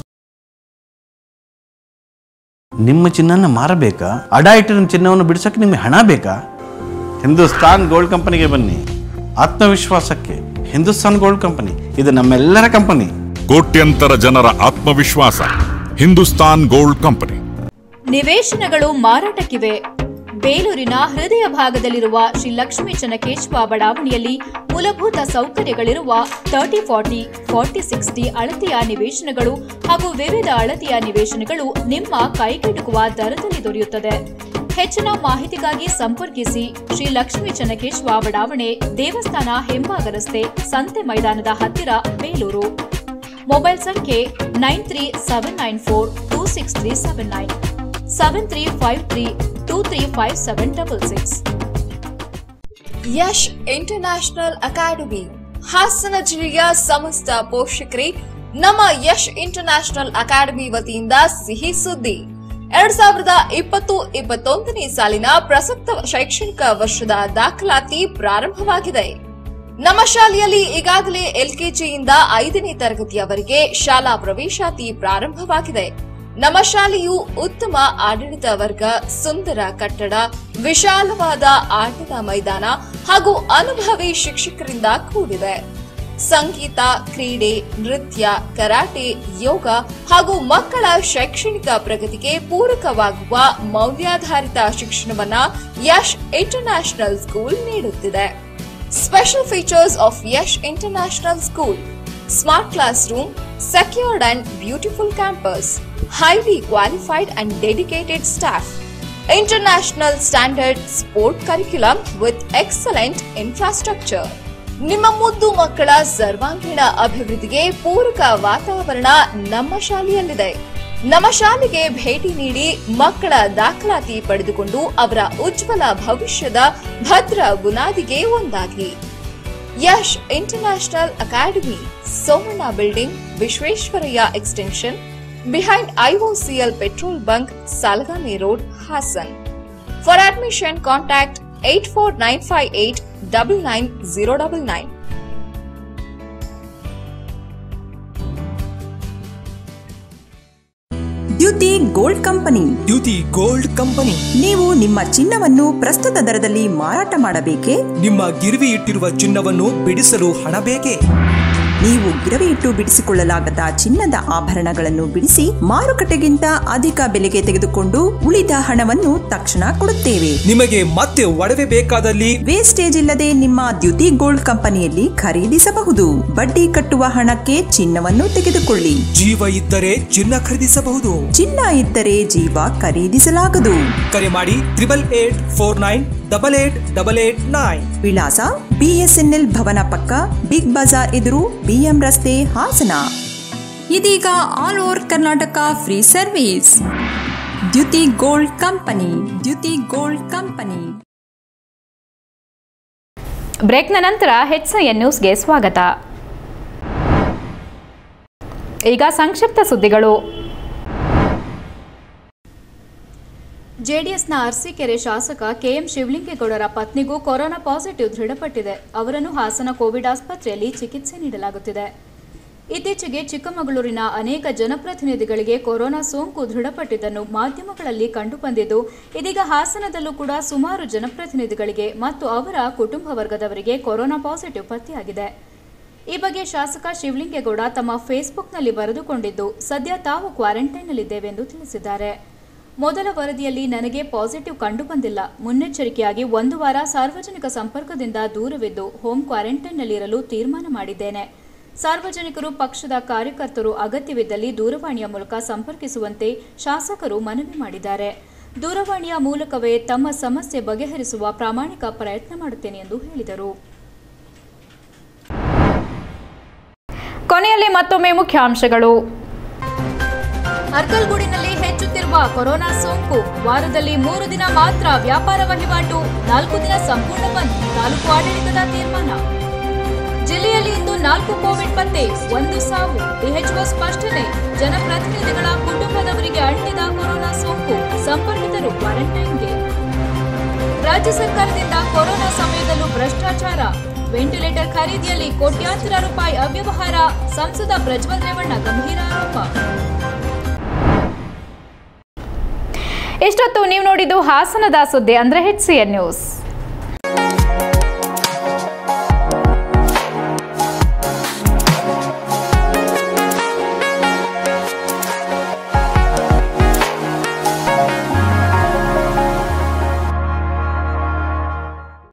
ನಿಮ್ಮ ಚಿನ್ನನ ಮಾರಬೇಕಾ ಅಡ ಇಟ್ಟಿರೋ ಚಿನ್ನವನ್ನು ಬಿಡಿಸಕ್ಕೆ ನಿಮಗೆ ಹಣ ಬೇಕಾ ಹಿಂದೂಸ್ತಾನ್ ಗೋಲ್ಡ್ ಕಂಪನಿಗೆ ಬನ್ನಿ ಆತ್ಮವಿಶ್ವಾಸಕ್ಕೆ ಹಿಂದೂಸ್ತಾನ್ ಗೋಲ್ಡ್ ಕಂಪನಿ ಇದು ನಮ್ಮೆಲ್ಲರ ಕಂಪನಿ ಕೋಟ್ಯಂತರ ಜನರ ಆತ್ಮವಿಶ್ವಾಸ ಹಿಂದೂಸ್ತಾನ್ ಗೋಲ್ಡ್ ಕಂಪನಿ ನಿವೇಶನಗಳು ಮಾರಾಟಕ್ಕಿವೆ ಬೇಲೂರಿನ ಹೃದಯ ಭಾಗದಲ್ಲಿರುವ ಶ್ರೀ ಲಕ್ಷ್ಮೀ ಚನ್ನಕೇಶವ ಬಡಾವಣೆಯಲ್ಲಿ ಮೂಲಭೂತ ಸೌಕರ್ಯಗಳಿರುವ ತರ್ಟಿ ಫಾರ್ಟಿ ಫಾರ್ಟಿ ಸಿಕ್ಸ್ಟಿ ಅಳತೆಯ ನಿವೇಶನಗಳು ಹಾಗೂ ವಿವಿಧ ಅಳತೆಯ ನಿವೇಶನಗಳು ನಿಮ್ಮ ಕೈಗೆಟುಕುವ ದರದಲ್ಲಿ ದೊರೆಯುತ್ತದೆ ಹೆಚ್ಚಿನ ಮಾಹಿತಿಗಾಗಿ ಸಂಪರ್ಕಿಸಿ ಶ್ರೀ ಲಕ್ಷ್ಮೀ ಚನ್ನಕೇಶವ ಬಡಾವಣೆ ದೇವಸ್ಥಾನ ಹಿಂಭಾಗ ರಸ್ತೆ ಸಂತೆ ಮೈದಾನದ ಹತ್ತಿರ ಬೇಲೂರು ಮೊಬೈಲ್ ಸಂಖ್ಯೆ nine three seven nine four two six three seven nine seven three five three two three five seven double six Yash international academy Hassan ಜಿಲ್ಲೆಯ ಸಮಸ್ತ ಪೋಷಕರೇ ನಮ್ಮ ಯಶ್ ಇಂಟರ್ನ್ಯಾಷನಲ್ ಅಕಾಡೆಮಿ ವತಿಯಿಂದ ಸಿಹಿ ಸುದ್ದಿ ಎರಡ್ ಸಾವಿರದ ಇಪ್ಪತ್ತು ಇಪ್ಪತ್ತೊಂದನೇ ಸಾಲಿನ ಪ್ರಸಕ್ತ ಶೈಕ್ಷಣಿಕ ವರ್ಷದ ದಾಖಲಾತಿ ಪ್ರಾರಂಭವಾಗಿದೆ ನಮ್ಮ ಶಾಲೆಯಲ್ಲಿ ಈಗಾಗಲೇ ಎಲ್ಕೆಜಿಯಿಂದ ಐದನೇ ತರಗತಿಯವರೆಗೆ ಶಾಲಾ ಪ್ರವೇಶಾತಿ ಪ್ರಾರಂಭವಾಗಿದೆ ನಮ್ಮ ಶಾಲೆಯು ಉತ್ತಮ ಆಡಳಿತ ವರ್ಗ ಸುಂದರ ಕಟ್ಟಡ ವಿಶಾಲವಾದ ಆಟದ ಮೈದಾನ ಹಾಗೂ ಅನುಭವಿ ಶಿಕ್ಷಕರಿಂದ ಕೂಡಿದೆ ಸಂಗೀತ ಕ್ರೀಡೆ ನೃತ್ಯ ಕರಾಟೆ ಯೋಗ ಹಾಗೂ ಮಕ್ಕಳ ಶೈಕ್ಷಣಿಕ ಪ್ರಗತಿಗೆ ಪೂರಕವಾಗುವ ಮೌಲ್ಯಾಧಾರಿತ ಶಿಕ್ಷಣವನ್ನ ಯಶ್ ಇಂಟರ್ನ್ಯಾಷನಲ್ ಸ್ಕೂಲ್ ನೀಡುತ್ತಿದೆ special features of Yash international school smart class room secured and beautiful campus, highly qualified and dedicated staff, international standard sport curriculum with excellent infrastructure. ನಿಮ್ಮ ಮುದ್ದು ಮಕ್ಕಳ ಸರ್ವಾಂಗೀಣ ಅಭಿವೃದ್ಧಿಗೆ ಪೂರಕ ವಾತಾವರಣ ನಮ್ಮ ಶಾಲೆಯಲ್ಲಿದೆ ನಮ್ಮ ಶಾಲೆಗೆ ಭೇಟಿ ನೀಡಿ ಮಕ್ಕಳ ದಾಖಲಾತಿ ಪಡೆದುಕೊಂಡು ಅವರ ಉಜ್ವಲ ಭವಿಷ್ಯದ ಭದ್ರ ಬುನಾದಿಗೆ ಒಂದಾಗಿ Yash international academy Somanna building Visvesvaraya extension behind IOCL petrol bunk Salagami road Hassan for admission contact eight four nine five eight double nine zero double nine Dyuti gold company Dyuti gold company ನೀವು ನಿಮ್ಮ ಚಿನ್ನವನ್ನು ಪ್ರಸ್ತುತ ದರದಲ್ಲಿ ಮಾರಾಟ ಮಾಡಬೇಕೇ ನಿಮ್ಮ ಗಿರ್ವಿ ಇಟ್ಟಿರುವ ಚಿನ್ನವನ್ನು ಬಿಡಿಸಲು ಹಣ ಬೇಕೇ ನೀವು ಗಿರವಿ ಇಟ್ಟು ಬಿಡಿಸಿಕೊಳ್ಳಲಾಗದ ಚಿನ್ನದ ಆಭರಣಗಳನ್ನು ಬಿಡಿಸಿ ಮಾರುಕಟ್ಟೆಗಿಂತ ಅಧಿಕ ಬೆಲೆಗೆ ತೆಗೆದುಕೊಂಡು ಉಳಿದ ಹಣವನ್ನು ತಕ್ಷಣ ಕೊಡುತ್ತೇವೆ ನಿಮಗೆ ಮತ್ತೆ ಒಡವೆ ಬೇಕಾದಲ್ಲಿ ವೇಸ್ಟೇಜ್ ಇಲ್ಲದೆ ನಿಮ್ಮ ದ್ಯುತಿ ಗೋಲ್ಡ್ ಕಂಪನಿಯಲ್ಲಿ ಖರೀದಿಸಬಹುದು ಬಡ್ಡಿ ಕಟ್ಟುವ ಹಣಕ್ಕೆ ಚಿನ್ನವನ್ನು ತೆಗೆದುಕೊಳ್ಳಿ ಜೀವ ಇದ್ದರೆ ಚಿನ್ನ ಖರೀದಿಸಬಹುದು ಚಿನ್ನ ಇದ್ದರೆ ಜೀವ ಖರೀದಿಸಲಾಗದು ಕರೆ ಮಾಡಿ triple eight four nine double eight double eight nine ವಿಳಾಸ ಬಿಎಸ್ಎನ್ಎಲ್ ಭವನ ಪಕ್ಕ ಬಿಗ್ ಬಜಾರ್ ಎದುರು ಬಿಎಂ ರಸ್ತೆ ಹಾಸನ ಇದೀಗ all over Karnataka free service Dyuti gold company Dyuti gold company ಬ್ರೇಕ್ನ ನಂತರ ಹೆಚ್ಐಎನ್ ನ್ಯೂಸ್ಗೆ ಸ್ವಾಗತ ಈಗ ಸಂಕ್ಷಿಪ್ತ ಸುದ್ದಿಗಳು ಜೆಡಿಎಸ್ನ ಅರಸೀಕೆರೆ ಶಾಸಕ ಕೆಎಂ ಶಿವಲಿಂಗೇಗೌಡರ ಪತ್ನಿಗೂ ಕೊರೋನಾ ಪಾಸಿಟಿವ್ ದೃಢಪಟ್ಟಿದೆ ಅವರನ್ನು ಹಾಸನ ಕೋವಿಡ್ ಆಸ್ಪತ್ರೆಯಲ್ಲಿ ಚಿಕಿತ್ಸೆ ನೀಡಲಾಗುತ್ತಿದೆ ಇತ್ತೀಚೆಗೆ ಚಿಕ್ಕಮಗಳೂರಿನ ಅನೇಕ ಜನಪ್ರತಿನಿಧಿಗಳಿಗೆ ಕೊರೋನಾ ಸೋಂಕು ದೃಢಪಟ್ಟಿದ್ದನ್ನು ಮಾಧ್ಯಮಗಳಲ್ಲಿ ಕಂಡುಬಂದಿದ್ದು ಇದೀಗ ಹಾಸನದಲ್ಲೂ ಕೂಡ ಸುಮಾರು ಜನಪ್ರತಿನಿಧಿಗಳಿಗೆ ಮತ್ತು ಅವರ ಕುಟುಂಬ ವರ್ಗದವರಿಗೆ ಕೊರೋನಾ ಪಾಸಿಟಿವ್ ಪತ್ತೆಯಾಗಿದೆ ಈ ಬಗ್ಗೆ ಶಾಸಕ ಶಿವಲಿಂಗೇಗೌಡ ತಮ್ಮ ಫೇಸ್ಬುಕ್ನಲ್ಲಿ ಬರೆದುಕೊಂಡಿದ್ದು ಸದ್ಯ ತಾವು ಕ್ವಾರಂಟೈನ್ನಲ್ಲಿದ್ದೇವೆಂದು ತಿಳಿಸಿದ್ದಾರೆ ಮೊದಲ ವರದಿಯಲ್ಲಿ ನನಗೆ ಪಾಸಿಟಿವ್ ಕಂಡುಬಂದಿಲ್ಲ ಮುನ್ನೆಚ್ಚರಿಕೆಯಾಗಿ ಒಂದು ವಾರ ಸಾರ್ವಜನಿಕ ಸಂಪರ್ಕದಿಂದ ದೂರವಿದ್ದು ಹೋಮ್ ಕ್ವಾರಂಟೈನ್ನಲ್ಲಿರಲು ತೀರ್ಮಾನ ಮಾಡಿದ್ದೇನೆ ಸಾರ್ವಜನಿಕರು ಪಕ್ಷದ ಕಾರ್ಯಕರ್ತರು ಅಗತ್ಯವಿದ್ದಲ್ಲಿ ದೂರವಾಣಿಯ ಮೂಲಕ ಸಂಪರ್ಕಿಸುವಂತೆ ಶಾಸಕರು ಮನವಿ ಮಾಡಿದ್ದಾರೆ ದೂರವಾಣಿಯ ಮೂಲಕವೇ ತಮ್ಮ ಸಮಸ್ಯೆ ಬಗೆಹರಿಸುವ ಪ್ರಾಮಾಣಿಕ ಪ್ರಯತ್ನ ಮಾಡುತ್ತೇನೆ ಎಂದು ಹೇಳಿದರು ಕೊನೆಯಲ್ಲಿ ಮತ್ತೊಮ್ಮೆ ಮುಖ್ಯಾಂಶಗಳು ಅರ್ಕಲ್ಗೂಡಿನಲ್ಲಿ ಹೆಚ್ಚುತ್ತಿರುವ ಕೊರೋನಾ ಸೋಂಕು ವಾರದಲ್ಲಿ ಮೂರು ದಿನ ಮಾತ್ರ ವ್ಯಾಪಾರ ವಹಿವಾಟು ನಾಲ್ಕು ದಿನ ಸಂಪೂರ್ಣ ಬಂದ್ ತಾಲೂಕು ಆಡಳಿತದ ತೀರ್ಮಾನ ಜಿಲ್ಲೆಯಲ್ಲಿ ಇಂದು ನಾಲ್ಕು ಕೋವಿಡ್ ಪತ್ತೆ ಒಂದು ಸಾವು ಡಿಎಚ್ಒ ಸ್ಪಷ್ಟನೆ ಜನಪ್ರತಿನಿಧಿಗಳ ಕುಟುಂಬದವರಿಗೆ ಅಂಟಿದ ಕೊರೋನಾ ಸೋಂಕು ಸಂಪರ್ಕಿತರು ಕ್ವಾರಂಟೈನ್ಗೆ ರಾಜ್ಯ ಸರ್ಕಾರದಿಂದ ಕೊರೋನಾ ಸಮಯದಲ್ಲೂ ಭ್ರಷ್ಟಾಚಾರ ವೆಂಟಿಲೇಟರ್ ಖರೀದಿಯಲ್ಲಿ ಕೋಟ್ಯಾಂತರ ರೂಪಾಯಿ ಅವ್ಯವಹಾರ ಸಂಸದ ಪ್ರಜ್ವಲ್ ರೇವಣ್ಣ ಗಂಭೀರ ಆರೋಪ ಇಷ್ಟೊತ್ತು ನೀವು ನೋಡಿದ್ದು ಹಾಸನದ ಸುದ್ದಿ ಅಂದ್ರೆ ಹೆಚ್ ನ್ಯೂಸ್